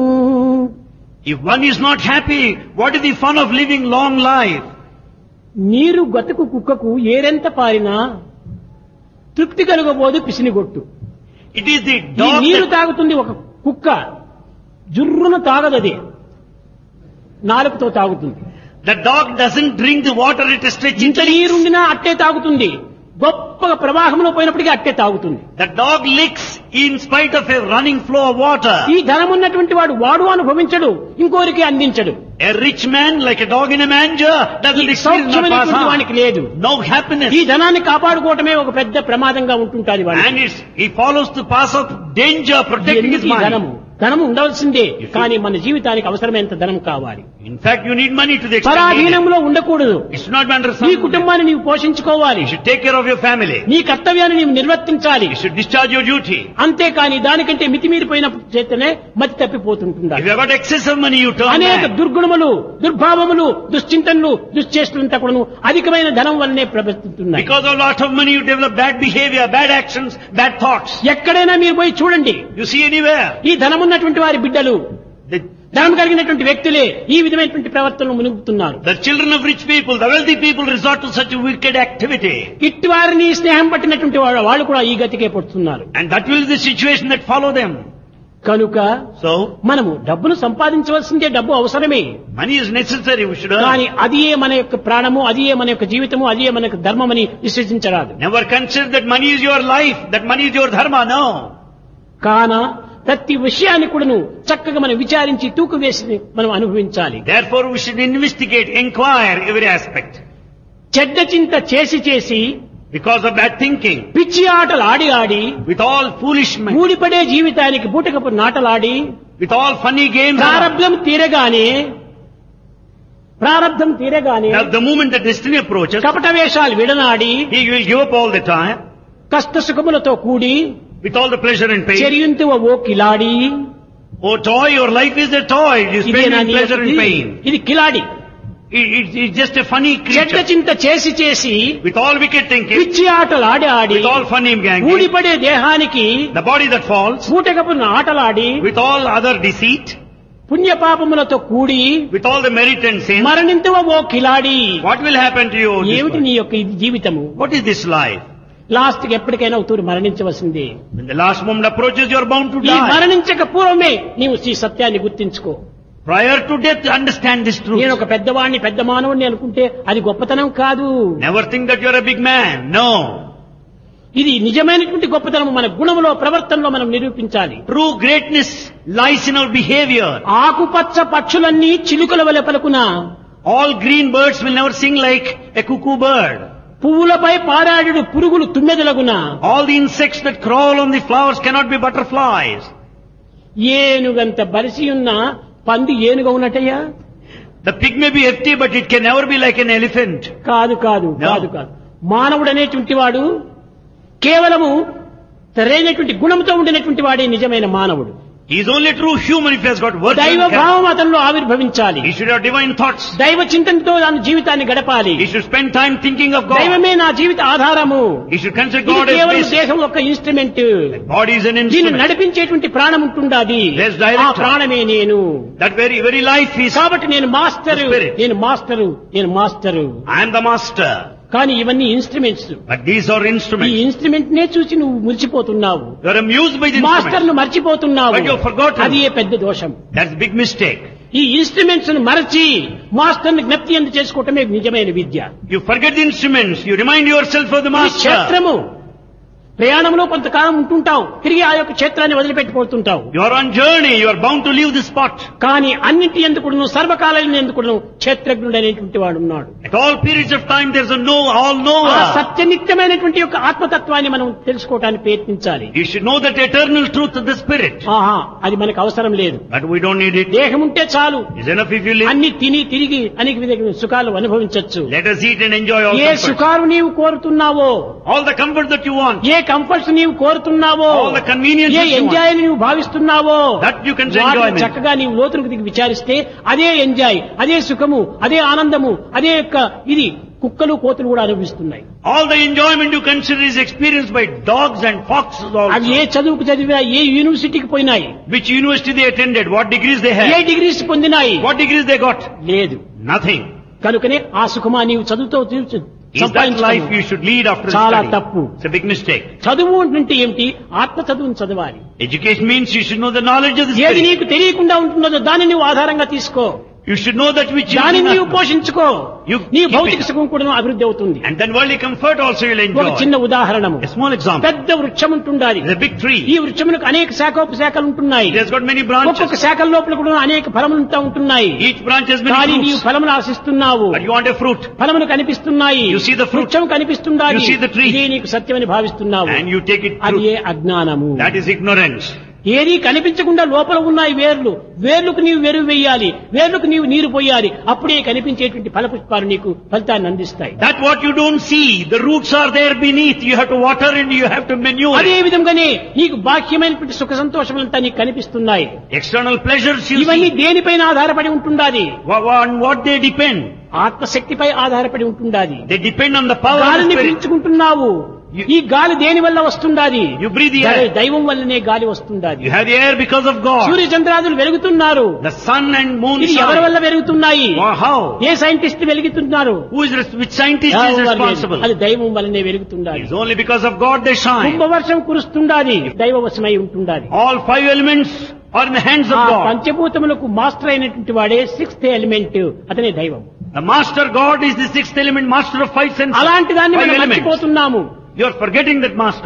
If one is not happy, what is the fun of living long life? నీరు గతుకు కుక్కకు ఏరెంత పారినా తృప్తి కలుగబోదు పిసినిగొట్టు It is the ఈ dog నీరు that, తాగుతుంది ఒక కుక్క జుర్రున తాగదది నాలుగుతో తాగుతుంది the dog doesn't drink the water, it is stretching. ఇంత నీరుండినా అట్టే తాగుతుంది గొప్ప ప్రవాహంలో పోయినప్పటికీ అట్టే తాగుతుంది The dog licks in spite of a running flow of water. ఈ ధనం ఉన్నటువంటి వాడు వాడు అనుభవించడు ఇంకోరికి అందించడు A rich man, like a dog in a manger, doesn't ఈ experience no pass సౌఖ్యమైనటువంటి వానికి on. లేదు No happiness. ఈ ధనాన్ని కాపాడుకోవటమే ఒక పెద్ద ప్రమాదంగా ఉంటుంటాది వాడికి And it's, he follows the path of danger, protecting his ఎందుకు ఈ ధనము money. ధనము ఉండవలసిందే If you- కానీ మన జీవితానికి అవసరమైనంత ధనం కావాలి In fact, you need money to the extent needed. పరాధీనంలో ఉండకూడదు It should not be under నీ some. కుటుంబాన్ని నీవు పోషించుకోవాలి You should take care of your family. నీ కర్తవ్యాన్ని నీవు నిర్వర్తించాలి You should discharge your duty. అంతేకాని దానికంటే మితిమీరిపోయిన చేతనే మతి తప్పిపోతుంటుందా If you have got excess of money, you turn అనేక back. దుర్గుణములు దుర్భావములు దుశ్చింతనలు దుశ్చేష్టలంతా కూడాను అధికమైన ధనం వల్లనే ప్రవర్తిస్తున్నాయి Because of a lot of money, you develop bad behavior, bad actions, bad thoughts. ఎక్కడైనా మీరు పోయి చూడండి You see anywhere. ఈ ధనం ఉన్నటువంటి వారి బిడ్డలు The, ధనం కలిగినటువంటి వ్యక్తులే ఈ విధమైనటువంటి ప్రవర్తనలు మునుగుతున్నారు the children of rich people, the wealthy people resort to such a wicked activity. ఇట్టి వారిని స్నేహం పట్టినటువంటి వాడు వాళ్ళు కూడా ఈ గతికే పడుతున్నారు And that will be the situation that follow them. కనుక So, మనము డబ్బును సంపాదించవలసిందే డబ్బు అవసరమే money is necessary, we should earn. కానీ అది ఏ మన యొక్క ప్రాణము అది ఏ మన యొక్క జీవితము అది ఏ మన యొక్క ధర్మమని విశ్వసించరాదు Never consider that money is your life, that money is your dharma, no. కాన ప్రతి విషయాన్ని కూడాను చక్కగా మనం విచారించి తూకు వేసి మనం అనుభవించాలి Therefore, we should investigate, inquire every aspect. చెడ్డ చింత చేసి చేసి Because of bad thinking, పిచ్చి ఆటలు ఆడి ఆడి with all foolish men, ఊడిపడే జీవితానికి బూటకపు నాటలాడి with all funny games. around. ప్రారంధం తీరగానే ప్రారంధం తీరగానే Now, the moment the destiny approaches, కపట వేషాలు విడనాడి he will give up all the time కష్ట సుఖములతో కూడి with all the pleasure and pain. చెరియుంతువ oh కిలాడి Oh toy, your life is a toy. You spend ఇదేనా in నీ pleasure and యొక్క- pain. ఇది కిలాడి It, it, it's just a funny చెడ్డ creature. చింత చేసి చేసి With all wicked thinking, పిచ్చి ఆటలు ఆడి ఆడి with all funny gang, ఊడిపడే దేహానికి the body that falls, పూటకపున ఆటలాడి with all other deceit, పుణ్యపాపములతో కూడి with all the merit and sin, మరణింతువ oh కిలాడి what will happen to you? this ఏమిటి life? నీ యొక్క ఇది జీవితము What is this life? Last కి ఎప్పటికైనా అవుతూరు మరణించవలసిందే When the last moment approaches, you are bound to ఈ die. మరణించక పూర్వమే నీవు ఈ సత్యాన్ని గుర్తించుకో Prior to death, understand this truth. నేను ఒక పెద్దవాడిని పెద్ద మానవుడిని అనుకుంటే అది గొప్పతనం కాదు Never think that you are a big man. No. ఇది నిజమైనటువంటి గొప్పతనం మన గుణములో ప్రవర్తనలో మనం నిరూపించాలి True greatness lies in our behavior. ఆకుపచ్చ పక్షులన్నీ చిలుకల వలె పలుకున All green birds will never sing like a cuckoo bird. పువ్వులపై పారాడు పురుగులు తుమ్మెదలగున All the insects that crawl on the flowers cannot be butterflies. ఏనుగంత బలిసి ఉన్న పంది ఏనుగ ఉన్నట్టయ్యా The pig may be hefty, but it can never be like an elephant. కాదు కాదు No. కాదు కాదు మానవుడు అనేటువంటి వాడు కేవలము సరైనటువంటి గుణంతో ఉండినటువంటి వాడే నిజమైన మానవుడు He is only a true human if he has got virtue. దైవ and character. భావం అతనిలో ఆవిర్భవించాలి He should have divine thoughts. దైవ చింతనతో తన జీవితాన్ని గడపాలి He should spend time thinking of God. దైవమే నా జీవిత ఆధారము He should consider ఇది God as కేవలం basic. దేహం ఒక ఇన్స్ట్రుమెంట్ Body is an దీన్ని instrument. నడిపించేటువంటి ప్రాణం ఉంటుండాది There's director. ఆ ప్రాణమే నేను That very, very life is, కాబట్టి నేను మాస్టరు The spirit. నేను మాస్టరు నేను master I am the master. కానీ ఇవన్నీ ఇన్స్ట్రుమెంట్స్ But these are ఈ instruments. ఇన్స్ట్రుమెంట్ నే చూసి నువ్వు మురిసిపోతున్నావు You are amused by the master instruments. ను మర్చిపోతున్నావు But you have forgotten. అది ఏ పెద్ద దోషం That's a big mistake. ఈ ఇన్స్ట్రుమెంట్స్ ను మరచి మాస్టర్ ని జ్ఞప్తి ఎందు చేసుకోవటమే నిజమైన విద్య You forget the instruments. You remind yourself of the ఇది master. క్షేత్రము ప్రయాణంలో కొంతకాలం ఉంటుంటావు తిరిగి ఆ యొక్క క్షేత్రాన్ని వదిలిపెట్టిపోతుంటావు You are on journey. You are bound to leave the spot. కానీ అన్నింటి ఎందుకును సర్వకాలం ఎందుకును క్షేత్రజ్ఞుడు అనేటువంటి వాడు ఉన్నాడు At all periods of time, there's a know, all ఆ knower. సత్యనిత్యమైనటువంటి యొక్క ఆత్మతత్వాన్ని మనం తెలుసుకోవటానికి ప్రయత్నించాలి You should know that eternal truth of the spirit. ఆహా అది మనకు అవసరం లేదు But we don't need it. దేహం ఉంటే చాలు It's enough if you live. అన్ని తిని తిరిగి అనేక విధమైన సుఖాలు అనుభవించవచ్చు Let us eat and enjoy all A comforts. సుఖాలు నీవు కోరుతున్నావో All the comfort that you want. ఏ కంఫర్ట్స్ నీవు కోరుతున్నావో All the conveniences ఏ you want. ఎంజాయ్ నీవు భావిస్తున్నావో That you can వాటిని enjoyment. చక్కగా నీవు లోతులకు దిగి విచారిస్తే అదే ఎంజాయ్ అదే సుఖము అదే ఆనందము అదే యొక్క ఇది కుక్కలు కోతులు కూడా అనుభవిస్తున్నాయి All the enjoyment you consider is experienced by dogs and foxes అవి also. ఏ చదువుకు చదివినా ఏ యూనివర్సిటీకి పోయినాయి Which university they attended, what degrees they ఏ had, డిగ్రీస్ పొందినాయి what degrees they got. లేదు Nothing. కనుకనే ఆ సుఖమా నీవు చదువుతో తీర్చు- Is that life సంపాదించుకున్నావు. you should lead after చాలా study? తప్పు. It's a big mistake. చదువు అంటే ఏమిటి ఆత్మ చదువును చదవాలి Education means you should know the knowledge of the ఏది spirit. నీకు తెలియకుండా ఉంటున్నదో దాన్ని నువ్వు ఆధారంగా తీసుకో You should know that which is దానిని enough. నీవు పోషించుకో You నీ keep భౌతిక it. సుఖం కూడా అభివృద్ధి అవుతుంది And then worldly comfort also you'll ఒక enjoy. చిన్న ఉదాహరణము A small example. పెద్ద వృక్షం ఉంటుండాలి It's a big tree. ఈ వృక్షమునకు అనేక శాఖోపశాఖలు ఉంటున్నాయి It has got many ఒక్కొక్క branches. శాఖల లోపల కూడా అనేక ఫలములు ఉంటా ఉంటున్నాయి Each branch has కానీ many నీవు fruits. ఫలములు ఆశిస్తున్నావు But you want a fruit. ఫలములు కనిపిస్తున్నాయి You see the fruit. వృక్షం కనిపిస్తుండాలి You see the tree. ఇదే నీకు సత్యమని భావిస్తున్నావు And you take it అది fruit. ఏ అజ్ఞానము That is ignorance. ఏది కనిపించకుండా లోపల ఉన్నాయి వేర్లు వేర్లకు నీవు వెరువు వేయాలి వేర్లకు నీవు నీరు పోయాలి అప్పుడే కనిపించేటువంటి ఫలపుష్పాలు నీకు ఫలితాన్ని అందిస్తాయి That what you don't see, the roots are there beneath. You have to water and you have to manure అదే it. విధంగానే నీకు బాహ్యమైనటువంటి సుఖ సంతోషములంతా నీకు కనిపిస్తున్నాయి External pleasures you ఇవన్నీ see. దేనిపైన ఆధారపడి ఉంటుండాది Wha- On what they depend? ఆత్మశక్తిపై ఆధారపడి ఉంటుండాది They depend on the power of the గాలిని spirit. పీల్చుకుంటున్నావు You- ఈ గాలి దేని వల్ల వస్తుండాది You breathe the దై- air. దైవం వల్లనే గాలి వస్తుండాది You have the air because of God. Surya చంద్రాదులు వెలుగుతున్నారు The sun and moon ఇది ఎవరి shine. వల్ల వెలుగుతున్నాయి Or how? ఏ సైంటిస్ట్ వెలుగుతున్నారు Who is res- which scientist ఎవరు is లేదు. responsible? అది దైవం వల్లనే వెలుగుతుండాలి It's only because of God they shine. కుంభవర్షం కురుస్తుండాది దైవవశమై ఉంటుండాది All five elements are in the hands of ఆ God. పంచభూతములకు మాస్టర్ అయినటువంటి వాడే సిక్స్త్ ఎలిమెంట్ అతనే దైవం The master God is the sixth element, master of five senses. అలాంటి దాన్ని Five మనం elements. మర్చిపోతున్నాము You are forgetting that master.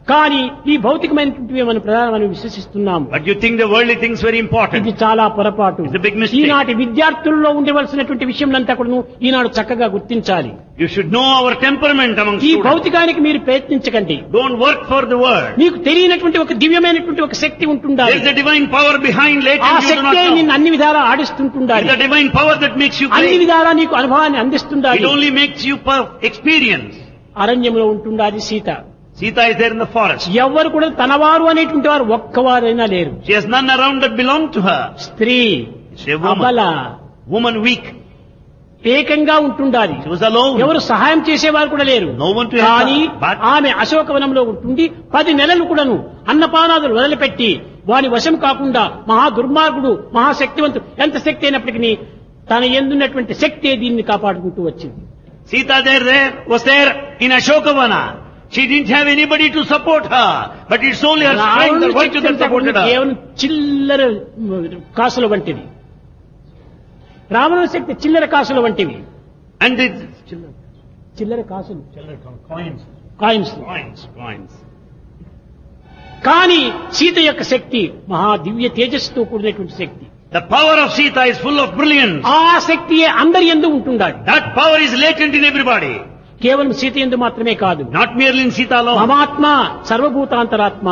కానీ ఈ భౌతికమైనటువంటివి మనం ప్రధానమని విశ్వసిస్తున్నాము But you think the worldly things very important. ఇది చాలా పొరపాటు It's a big mistake. ఈనాటి విద్యార్థుల్లో ఉండవలసినటువంటి విషయంలంతా కూడా ఈనాడు చక్కగా గుర్తించాలి You should know our temperament among ఈ students. భౌతికానికి మీరు ప్రయత్నించకండి Don't work for the world. నీకు తెలియనటువంటి ఒక దివ్యమైనటువంటి ఒక శక్తి ఉంటుండాలి There is a divine power behind ఆ latent you do not శక్తే నిన్ను know. అన్ని విధాలా It is ఆడిస్తుంటుండాలి the divine power that makes you అన్ని great. విధాలా నీకు అనుభవాన్ని It అందిస్తుండాలి only makes you per- experience. అరణ్యంలో ఉంటుండాలి Sita Sita is there in the forest. ఎవ్వరు కూడా తనవారు అనేటువంటి వారు ఒక్కవారైనా లేరు She has none around that belong to her. స్త్రీ She a అబల woman. Woman weak. ఏకంగా ఉంటుండాలి She was alone. ఎవరు సహాయం చేసేవారు కూడా లేరు No one to help కానీ her. But ఆమె అశోకవనంలో ఉంటుండి పది నెలలు కూడాను అన్నపానాదులు వదిలిపెట్టి వాని వశం కాకుండా మహా దుర్మార్గుడు మహాశక్తివంతుడు ఎంత శక్తి అయినప్పటికీ తన ఎందున్నటువంటి శక్తే దీన్ని కాపాడుకుంటూ వచ్చింది Sita there, there was there in Ashokavana. She didn't have anybody to support her. But it's only her strength, రావణుని her virtue శక్తి that అంతా supported కూడా her. కేవలం చిల్లర కాసుల వంటిది రావణుని శక్తి చిల్లర కాసుల వంటివి And it's చిల్లర కాసులు coins. Coins Coins. Coins. కానీ సీత యొక్క శక్తి మహా దివ్య తేజస్సుతో కూడినటువంటి శక్తి The power of Sita is full of brilliance. ఆ శక్తియే అందరి ఎందు ఉంటుండాలి That power is latent in everybody. కేవలం సీత ఎందు మాత్రమే కాదు Not merely in Sita alone. మమాత్మ సర్వభూతాంతరాత్మ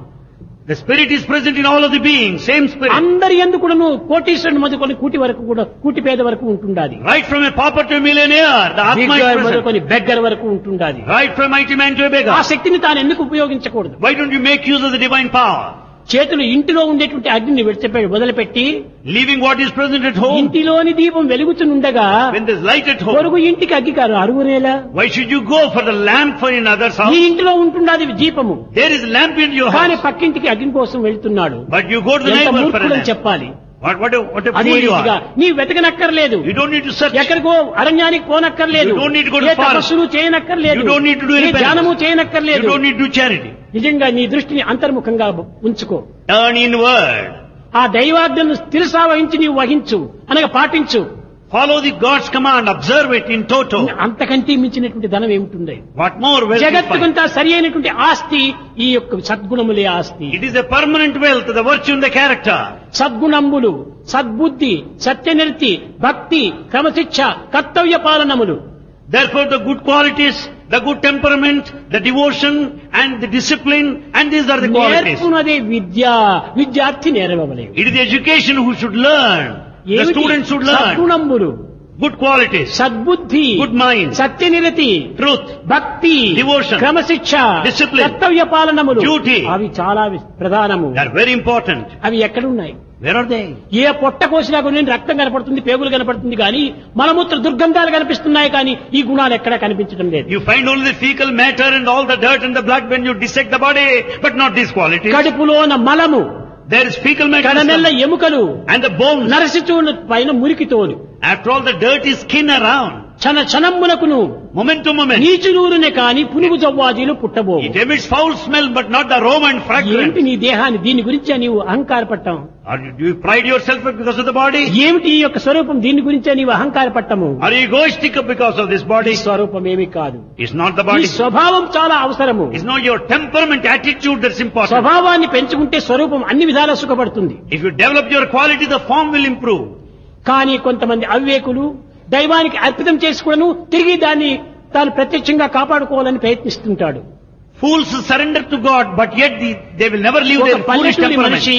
The spirit is present in all of the beings. Same spirit. అందరి ఎందు కూడాను కోటీశ్వరుని మొదలుకొని కూటి వరకు కూడా కూటి పేద వరకు ఉంటుండాలి Right from a pauper to a millionaire, the Atma is bigger present. మొదలుకొని బెగ్గర వరకు ఉంటుండాలి Right from mighty man to a ఆ beggar. శక్తిని తాను ఎందుకు ఉపయోగించకూడదు Why don't you make use of the divine power? చేతులు ఇంటిలో ఉండేటువంటి అగ్నిని విడిచిపెట్టి వదిలిపెట్టి Leaving what is present at home, ఇంటిలోని దీపం వెలుగుతుండగా when there's light at home, పొరుగు ఇంటికి అగ్గి కాదు అరుగునేలా why should you go for the lamp for in others' నీ house? ఇంటిలో ఉంటున్నది దీపము There is lamp in your కానీ house, పక్కింటికి అగ్ని కోసం వెళ్తున్నాడు but you go to the ఎంత neighbor for a మూర్ఖుడని lamp. చెప్పాలి What, what a, what a అదే fool you రీతిగా are. నీ వెతకనక్కర్లేదు You don't need to search. ఎక్కడికో అరణ్యానికి పోనక్కర్లేదు You don't need to go to A forest. తపస్సులు చేయనక్కర్లేదు You don't need to do any ఏ ధ్యానము penance. You చేయనక్కర్లేదు don't need to do charity. నిజంగా నీ దృష్టిని అంతర్ముఖంగా ఉంచుకో Turn inward. ఆ దైవాజ్ఞను స్థిరసా వహించి నీవు వహించు అనగా పాటించు Follow the God's command. Observe it in toto. అంతకంటే మించినటువంటి ధనం ఏమిటి What more wealth you find? జగత్తుకంతా సరి అయినటువంటి ఆస్తి ఈ యొక్క సద్గుణములే ఆస్తి It is a permanent wealth, the virtue and the character. సద్గుణంబులు సద్బుద్ధి సత్యనిర్తి భక్తి క్రమశిక్ష కర్తవ్య పాలనములు Therefore the good qualities, the good temperament, the devotion and the discipline and these are the qualities. నేర్పునదే విద్య విద్యార్థి నేర్వలేదు It is the education who should learn. The students should learn. సద్గుణంబులు Good qualities, సద్బుద్ధి Good mind. సత్యనిరతి truth, భక్తి Devotion. క్రమశిక్ష Discipline. కర్తవ్య పాలనములు Duty. అవి చాలా వి- ప్రధానము they are very important. అవి ఎక్కడున్నాయి Where are they? ఏ పొట్ట కోసినా కూడా రక్తం కనపడుతుంది పేగులు కనపడుతుంది కానీ మలమూత్ర దుర్గంధాలు కనిపిస్తున్నాయి కానీ ఈ గుణాలు ఎక్కడా కనిపించడం లేదు You find only the fecal matter and all the dirt and the blood when you dissect the body, but not these qualities. కడుపులోన మలము There is fecal matter కడనెల్ల ఎముకలు and the bones. నరసిచూడు పైన మురికితోలు After all, the dirt is skin around. క్షణ క్షణమునకును Moment to moment. నీచునూరునే కాని పునుగు జవ్వాజీలు పుట్టబో It emits foul smell, but not the aroma and ఏంటి fragrance. నీ దేహాన్ని దీని గురించే నీవు అహంకారపట్టం Are you, do you pride yourself because of the body? ఏమిటి ఈ యొక్క స్వరూపం దీని గురించే నీవు అహంకారపట్టము Are you egoistic because of this ఈ body? స్వరూపం ఏమీ కాదు It's not the ఈ body. స్వభావం చాలా అవసరము It's not your temperament, attitude that's important. స్వభావాన్ని పెంచుకుంటే స్వరూపం అన్ని విధాలా సుఖపడుతుంది If you develop your quality, the form will improve. కానీ కొంతమంది అవివేకులు దైవానికి అర్పితం చేసుకోవడం తిరిగి దాన్ని తాను ప్రత్యక్షంగా కాపాడుకోవాలని ప్రయత్నిస్తుంటాడు Fools surrender to God, but yet the, they will never leave ఒక their foolish పల్లెటూరి temperament. మనిషి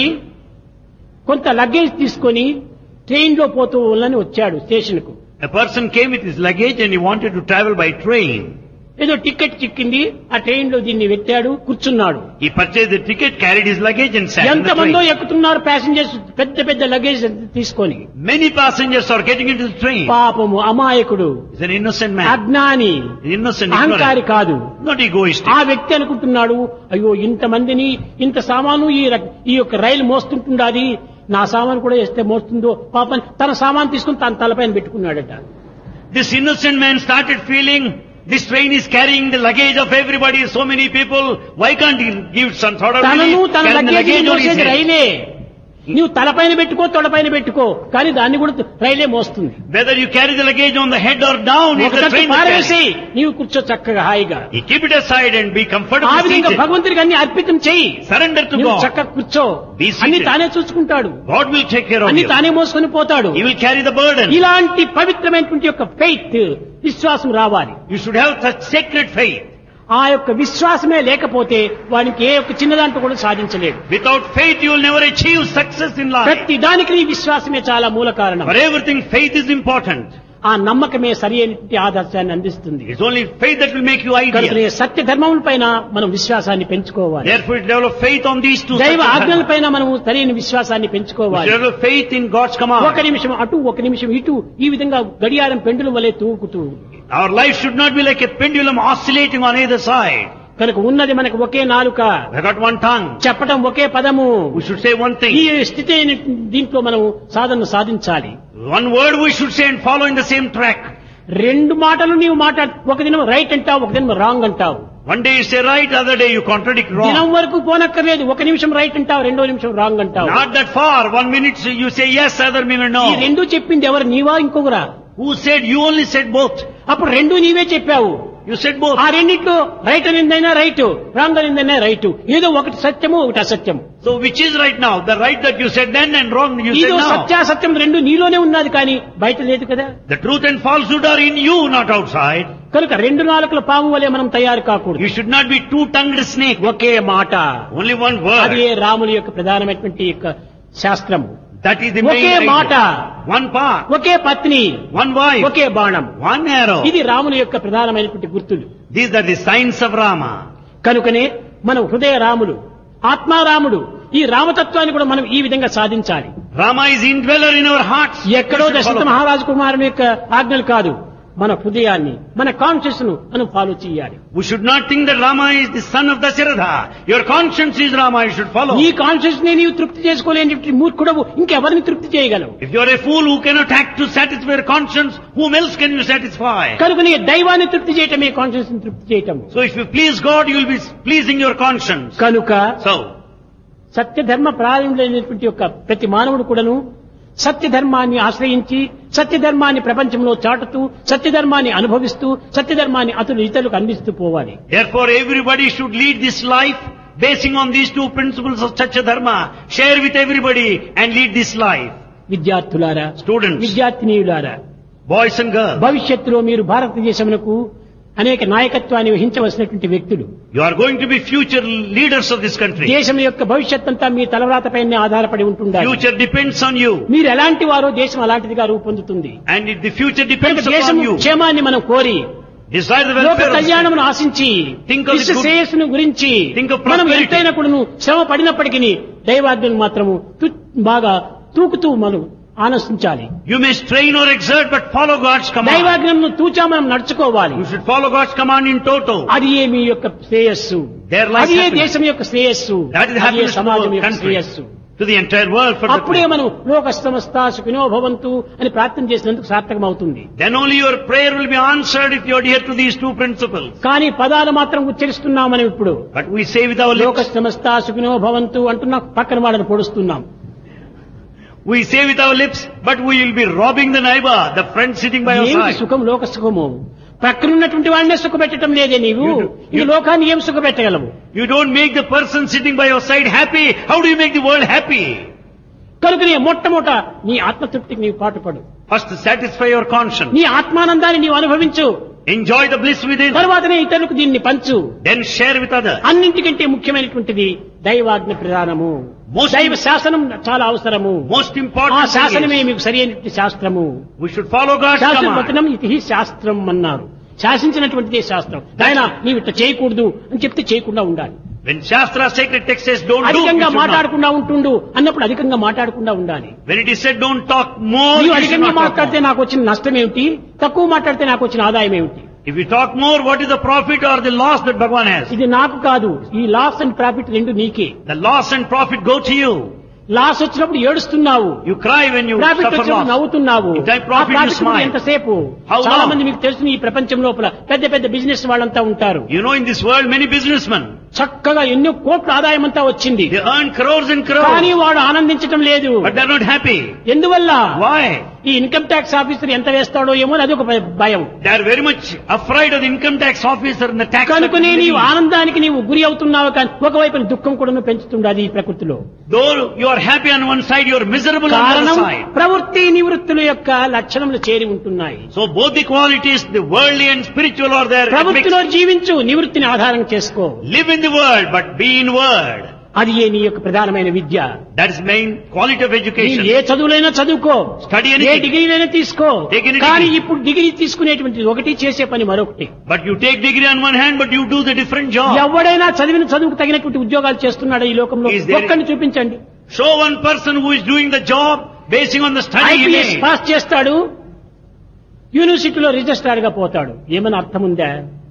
కొంత లగేజ్ తీసుకొని ట్రైన్ లో పోతూ వాళ్ళని వచ్చాడు స్టేషన్ కు A person came with his luggage and he wanted to travel by train. ఏదో టికెట్ చిక్కింది ఆ ట్రైన్ లో దీన్ని పెట్టాడు కూర్చున్నాడు He purchased the ticket, carried his luggage and sat in the ఎంతమందో train. ఎక్కుతున్నారు ప్యాసింజర్స్ పెద్ద పెద్ద లగేజ్ తీసుకొని Many passengers are getting into the train. పాపము అమాయకుడు He's an innocent man. అజ్ఞాని He's innocent, అహంకారి ignorant. కాదు Not egoistic. ఆ వ్యక్తి అనుకుంటున్నాడు అయ్యో ఇంతమందిని ఇంత సామాను ఈ రక్- ఈ యొక్క రైలు మోస్తుంటుండాది నా సామాను కూడా వేస్తే మోస్తుందో పాపం తన సామాను తీసుకుని తన తలపైన పెట్టుకున్నాడట This innocent man started feeling this train is carrying the luggage of everybody, so many people. Why can't he give some sort of తనను relief? తన Carrying the luggage luggage on his మోసేది head. రైలే నీవు తలపైన పెట్టుకో తొడపైన పెట్టుకో కానీ దాన్ని కూడా రైలే మోస్తుంది Whether you carry the luggage on the head or down, it's ఒక the తట్టు train that పారవేసి carries. నీవు కూర్చో చక్కగా హాయిగా You keep it aside and be ఆ comfortably విధంగా seated. భగవంతుడికి అన్ని అర్పితం చెయ్యి Surrender to నువ్వు God. చక్కగా కూర్చో Be seated. అన్ని తానే చూసుకుంటాడు God will take care of అన్ని you. తానే మోసుకొని పోతాడు He will carry the burden. ఇలాంటి పవిత్రమైనటువంటి యొక్క ఫెయిత్ విశ్వాసం రావాలి You should have such sacred faith. ఆ యొక్క విశ్వాసమే లేకపోతే వానికి ఏ ఒక్క చిన్న దాంట్లో కూడా సాధించలేడు Without faith, you will never achieve success in life. ప్రతి దానికి నీ విశ్వాసమే చాలా మూల కారణం For everything, faith is important. ఆ నమ్మకమే సరి అయినటువంటి ఆదర్శాన్ని అందిస్తుంది It's only faith that will make you కనుక ideal. సత్య ధర్మముల పైన మనం విశ్వాసాన్ని పెంచుకోవాలి Therefore, develop faith on these two. దైవ such ఆజ్ఞల dharma. పైన మనము సరైన విశ్వాసాన్ని We పెంచుకోవాలి should develop faith in God's ఒక command. నిమిషం అటు ఒక నిమిషం ఇటు ఈ విధంగా గడియారం పెండుల వలె తూగుతూ Our life should not be like a pendulum oscillating on either side. కనుక ఉన్నది మనకు ఒకే నాలుక We got one tongue. చెప్పటం ఒకే పదము We should say one ఈ thing. స్థితి అయిన దీంట్లో మనం సాధన సాధించాలి One word we should say and follow in the same track. రెండు మాటలు నీవు మాట్లాడు ఒక దినం రైట్ అంటావు ఒక దినం రాంగ్ అంటావు One day you say right, other day you contradict దినం wrong. వరకు పోనక్కర్లేదు ఒక నిమిషం రైట్ అంటావు రెండో నిమిషం రాంగ్ అంటావు Not that far. One minute you say yes, other minute ఈ no. రెండు చెప్పింది ఎవరు నీవా ఇంకొకరా Who said? You only said both. అప్పుడు రెండు నీవే చెప్పావు You said both. ఆ రెండింటిలో రైట్ అనిందైనా రైట్ రాంగ్ అనిందైనా రైట్ ఏదో ఒకటి సత్యము ఒకటి అసత్యం So which is right now? The right that you said then and wrong you said ఇదో now. సత్యాసత్యం రెండు నీలోనే ఉన్నది కానీ బయట లేదు కదా The truth and falsehood are in you, not outside. కనుక రెండు నాలుకల పాము వలె మనం తయారు కాకూడదు You should not be two-tongued snake. ఒకే మాట Only one అది word. రాముని యొక్క ప్రధానమైనటువంటి యొక్క శాస్త్రము That is the okay main మాట idea. One part. ఒకే పత్ని One wife. ఒకే బాణం One arrow. ఇది రాముని యొక్క ప్రధానమైనటువంటి గుర్తులు These are the signs of Rama. కనుకనే మనం హృదయ రాముడు ఆత్మారాముడు ఈ రామతత్వాన్ని కూడా మనం ఈ విధంగా సాధించాలి Rama is indweller in our hearts. ఎక్కడో We should దశరథ follow. మహారాజు కుమారుని యొక్క ఆజ్ఞలు కాదు మన హృదయాన్ని మన కాన్షియస్ ను మనం ఫాలో చేయాలి We should not think that Rama is the son of Dasharatha. Your conscience is Rama, you should follow. నీ కాన్షియస్ ని నీవు తృప్తి చేసుకోలేని మూర్ఖుడవు ఇంకెవరిని తృప్తి చేయగలవు If you are a fool who cannot act to satisfy your conscience, whom else can you satisfy? కనుక నీ దైవాన్ని తృప్తి చేయటమే కాన్షియస్ ని తృప్తి చేయటం So if you please God, you will be pleasing your conscience. కనుక So, సత్యధర్మ ప్రారంభమైనటువంటి యొక్క ప్రతి మానవుడు కూడాను సత్యధర్మాన్ని ఆశ్రయించి సత్యధర్మాన్ని ప్రపంచంలో చాటుతూ సత్యధర్మాన్ని అనుభవిస్తూ సత్యధర్మాన్ని అతను ఇతరులకు అందిస్తూ పోవాలి therefore everybody should lead this life basing on these two principles of Satya Dharma. Share with everybody and lead this life. విద్యార్థులారా Students, విద్యార్థినీయులారా boys and girls, భవిష్యత్తులో మీరు భారతదేశమునకు అనేక నాయకత్వాన్ని వహించవలసినటువంటి వ్యక్తులు you are going to be future leaders of this country. దేశం యొక్క భవిష్యత్ అంతా మీ తలవ్రాతపైనే ఆధారపడి ఉంటుండాలి Future depends on you. మీరు ఎలాంటి వారో దేశం అలాంటిదిగా రూపొందుతుంది And if the future కనుక depends దేశం upon you. క్షేమాన్ని మనం కోరి Desire the లోక welfare of the కళ్యాణమును ఆశించి Think of the విశ్వ good- శ్రేయస్సును గురించి Think of మనం prosperity. ఎంతైనా కూడాను శ్రమ పడినప్పటికీ దైవాజ్ఞను మాత్రము తు- బాగా తూకుతూ మనం ఆనందించాలి You may strain or exert, but follow God's command. దైవాజ్ఞను తూచా మనం నడుచుకోవాలి You should follow God's command in total. అది ఏ మీ యొక్క శ్రేయస్సు Their life అది ఏ happiness. దేశం యొక్క శ్రేయస్సు That is అది ఏ happiness to సమాజం our యొక్క country, శ్రేయస్సు to the entire world for that అప్పుడే matter. మనం లోక సమస్త సుఖినో భవంతు అని ప్రార్థన చేసినందుకు సార్థకం అవుతుంది Then only your prayer will be answered if you adhere to these two principles. కానీ పదాలు మాత్రం ఉచ్చరిస్తున్నాం మనం ఇప్పుడు But we say with our లోక lips, సమస్త సుఖినో భవంతు అంటున్నాం పక్కన వాళ్ళని పొడుస్తున్నాం we say with our lips, but we will be robbing the neighbor, the friend sitting by your ఏమిటి side. సుఖం లోక సుఖము పక్కనున్నటువంటి వాడినే సుఖపెట్టడం లేదే నీవు You do- ఈ you- లోకాన్ని ఏం సుఖపెట్టగలవు You don't make the person sitting by your side happy. How do you make the world happy? కనుక నీ మొట్టమొదట నీ ఆత్మతృప్తికి నీవు పాటుపడు First, satisfy your conscience. నీ ఆత్మానందాన్ని నీవు అనుభవించు Enjoy the bliss within. తర్వాతనే ఇతరులకు దీన్ని పంచు Then share with others. అన్నింటికంటే ముఖ్యమైనటువంటిది దైవాజ్ఞ ప్రధానము Most- దైవ శాసనం చాలా అవసరము Most ఆ important శాసనమే thing is, మీకు సరి అయినటువంటి శాస్త్రము we should follow God's శాస్త్రం command. వచనం ఇది శాస్త్రం అన్నారు శాసించినటువంటిదే శాస్త్రం ఆయన నీవు ఇట్లా చేయకూడదు అని చెప్తే చేయకుండా ఉండాలి When Shastra sacred text says don't do, you అధికంగా should not. మాట్లాడకుండా ఉంటుండు అన్నప్పుడు అధికంగా మాట్లాడకుండా ఉండాలి When it is said don't talk more, నీవు you should అధికంగా not talk మాట్లాడితే more. నాకు వచ్చిన నష్టం ఏమిటి తక్కువ మాట్లాడితే నాకు వచ్చిన ఆదాయం ఏమిటి If you talk more, what is the profit or the loss that Bhagavan has? ఇది నాకు కాదు ఈ లాస్ అండ్ ప్రాఫిట్ రెండు నీకే The loss and profit go to you. Loss వచ్చినప్పుడు ఏడుస్తున్నావు You cry when you profit suffer వచ్చినప్పుడు loss. నవ్వుతున్నావు If that ఆ profit you ప్రాఫిట్ smile. ఎంతసేపు How చాలా long? మంది మీకు తెలుసు ఈ ప్రపంచం లోపల పెద్ద పెద్ద బిజినెస్ వాళ్ళంతా ఉంటారు You know in this world many businessmen. చక్కగా ఎన్నో కోట్ల ఆదాయం అంతా వచ్చింది They earn crores and కానీ crores, వాడు ఆనందించడం లేదు but they're not happy. ఎందువల్ల Why? ఈ ఇన్కమ్ ట్యాక్స్ ఆఫీసర్ ఎంత వేస్తాడో ఏమో అని అది ఒక భయ- భయం They are very much afraid of the income tax officer and the tax. కనుకనే నీవు authority. ఆనందానికి నీవు గురి అవుతున్నావు కానీ ఒకవైపు దుఃఖం కూడా పెంచుతుండదు ఈ ప్రకృతిలో Though you are happy on one side, you are miserable on the కారణం other side. ప్రవృత్తి నివృత్తుల యొక్క లక్షణములు చేరి ఉంటున్నాయి So both the qualities, the worldly and spiritual are there. ప్రవృత్తిలో జీవించు నివృత్తిని ఆధారం చేసుకో Live in the world, but be in word. అది ఏ నీ యొక్క ప్రధానమైన విద్య That is main quality of నీవు education. ఏ చదువులైనా చదువుకో Study ఏ anything. డిగ్రీలైనా తీసుకో Take any కానీ degree. ఇప్పుడు డిగ్రీ తీసుకునేటువంటిది ఒకటి చేసే పని మరొకటి But you take degree on one hand, but you do the different job. ఎవడైనా చదివిన చదువుకు తగినటువంటి ఉద్యోగాలు చేస్తున్నాడు ఈ లోకంలో Is there- ఒక్కడిని చూపించండి Show one person who is doing the job basing on the study he IPS made. Pass చేస్తాడు యూనివర్సిటీలో రిజిస్ట్రార్ గా పోతాడు ఏమైనా అర్థం ఉందా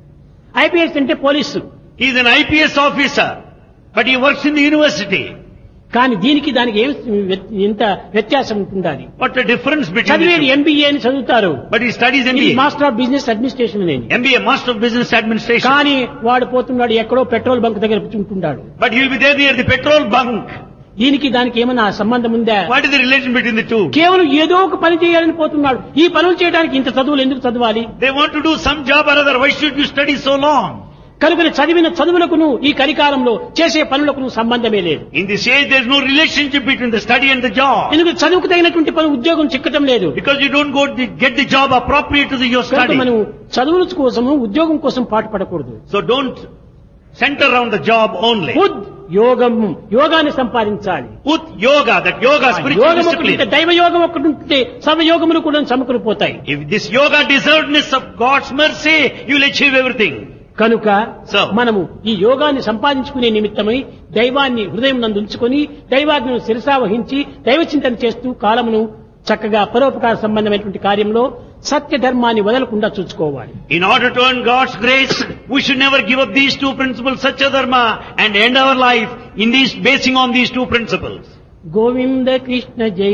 ఐపీఎస్ అంటే police He is an IPS officer, but he works in the university. కానీ దీనికి దానికి ఏం వ్య- ఇంత వ్యత్యాసం ఉంటుండాలి What the difference between చదివేది the two? ఎంబీఏ అని చదువుతారు But he studies ఇది MBA. Master of business administration అనేది MBA, Master of Business Administration. కానీ వాడు పోతున్నాడు ఎక్కడో పెట్రోల్ బంక్ దగ్గర కూర్చుంటున్నాడు But he will be there near the petrol bunk. దీనికి దానికి ఏమైనా సంబంధం ఉందా What is the relation between the two? కేవలం ఏదో ఒక పని చేయాలని పోతున్నాడు ఈ పనులు చేయడానికి ఇంత చదువులు ఎందుకు చదవాలి They want to do some job or other. Why should you study so long? కనుక చదివిన చదువులకును ఈ కలికాలంలో చేసే పనులకును సంబంధమే లేదు In this age, there is no relationship between the study and the job. ఎందుకు చదువుకు తగినటువంటి పని ఉద్యోగం చిక్కటం లేదు Because you don't go to get the job appropriate to the, your కనుక study. మనం చదువుల కోసము ఉద్యోగం కోసం పాటుపడకూడదు So don't center around the job only. ఉద్ యోగం యోగాన్ని సంపాదించాలి Ut yoga, that yoga, spiritual యోగం ఒకటి ఉంటే discipline. దైవ యోగం ఒకటి ఉంటే సర్వయోగములు కూడా సమకూలిపోతాయి If this yoga deservedness of God's mercy, you will achieve everything. కనుక So. మనము ఈ యోగాన్ని సంపాదించుకునే నిమిత్తమై దైవాన్ని హృదయం నందు ఉంచుకొని దైవాజ్ఞను శిరసా వహించి దైవ చింతన చేస్తూ కాలమును చక్కగా పరోపకార సంబంధమైనటువంటి కార్యంలో సత్య ధర్మాన్ని వదలకుండా చూసుకోవాలి In order to earn God's grace, we should never give up these two principles, Satya Dharma, and end our life in these, basing on these two principles. Govinda Krishna జై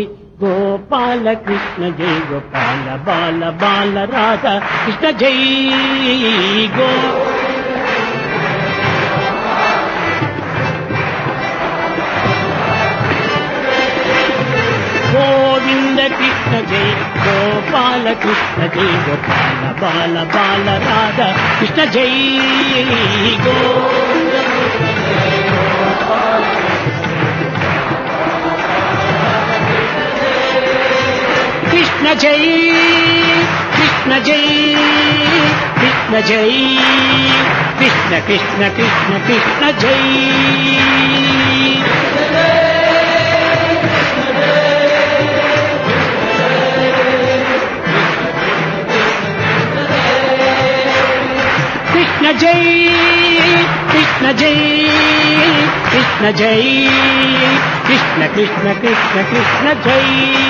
గోపాల కృష్ణ జై గోపాల బాల బాల రాధ కృష్ణ జై గో గోవింద కృష్ణ జై గోపాల కృష్ణ జై గోపాల బాల బాల రాధ కృష్ణ జై గో కృష్ణ జై కృష్ణ జై కృష్ణ జై కృష్ణ కృష్ణ కృష్ణ కృష్ణ జై కృష్ణ జై కృష్ణ జై కృష్ణ జై కృష్ణ కృష్ణ కృష్ణ కృష్ణ జై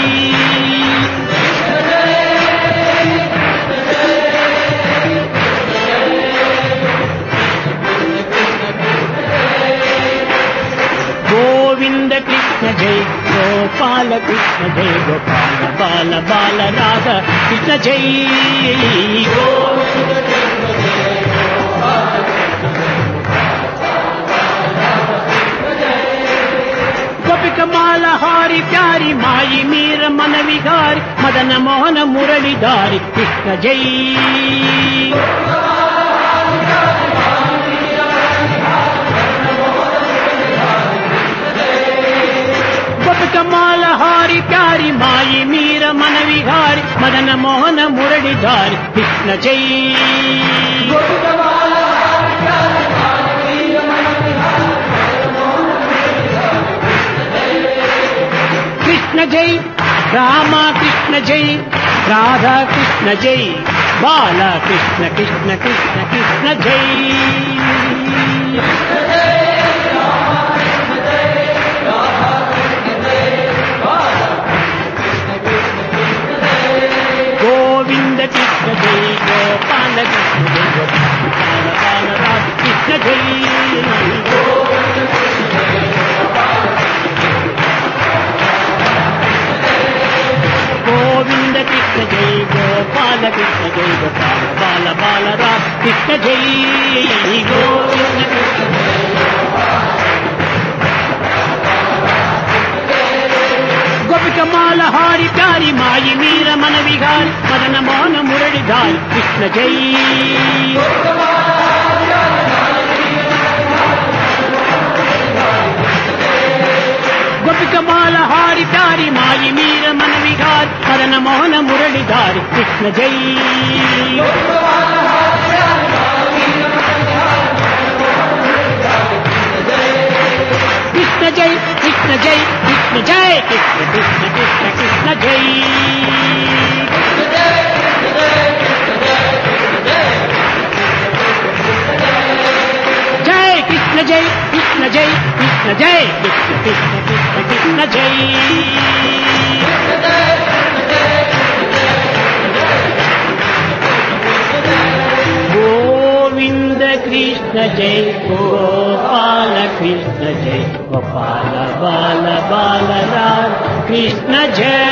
గోవింద కృష్ణ జై గోపాల కృష్ణ జై గోపాల బాల బాల రాధ కృష్ణ జై గోవింద గోపికమాల హారి ప్యారి మాయి మీర మన విహారి మదన మోహన మురళిదారి కృష్ణ జై గోపికమాల హారి ప్యారి మాయి మీర మన విహారి మదన మోహన మురళిదారి కృష్ణ జై కృష్ణ జై రామ కృష్ణ జై రాధా కృష్ణ జై బాల కృష్ణ కృష్ణ కృష్ణ కృష్ణ జై గోవింద కృష్ణ జై గోపాల కృష్ణ జై గోపాల బాల రాధ కృష్ణ జై గోవింద కృష్ణ జై గోపాల కృష్ణ జై గోపాల బాల బాల రాధ కృష్ణ జై గోవింద కృష్ణ జై కమాల హారి ప్యారి మాయి మీర మన విహారి మదన మోహన మురళిధారి కృష్ణ జై గోపికమాల హారి ప్యారి మాయి మీర మన విహారి మదన మోహన మురళిధారి కృష్ణ జై కృష్ణ జై కృష్ణ జై కృష్ణ జై కృష్ణ కృష్ణ కృష్ణ కృష్ణ జై జై కృష్ణ జై కృష్ణ జై కృష్ణ జై కృష్ణ కృష్ణ కృష్ణ కృష్ణ జై గోవింద కృష్ణ జై గోపాల కృష్ణ జై గోపాల బాల బాల రామ కృష్ణ జై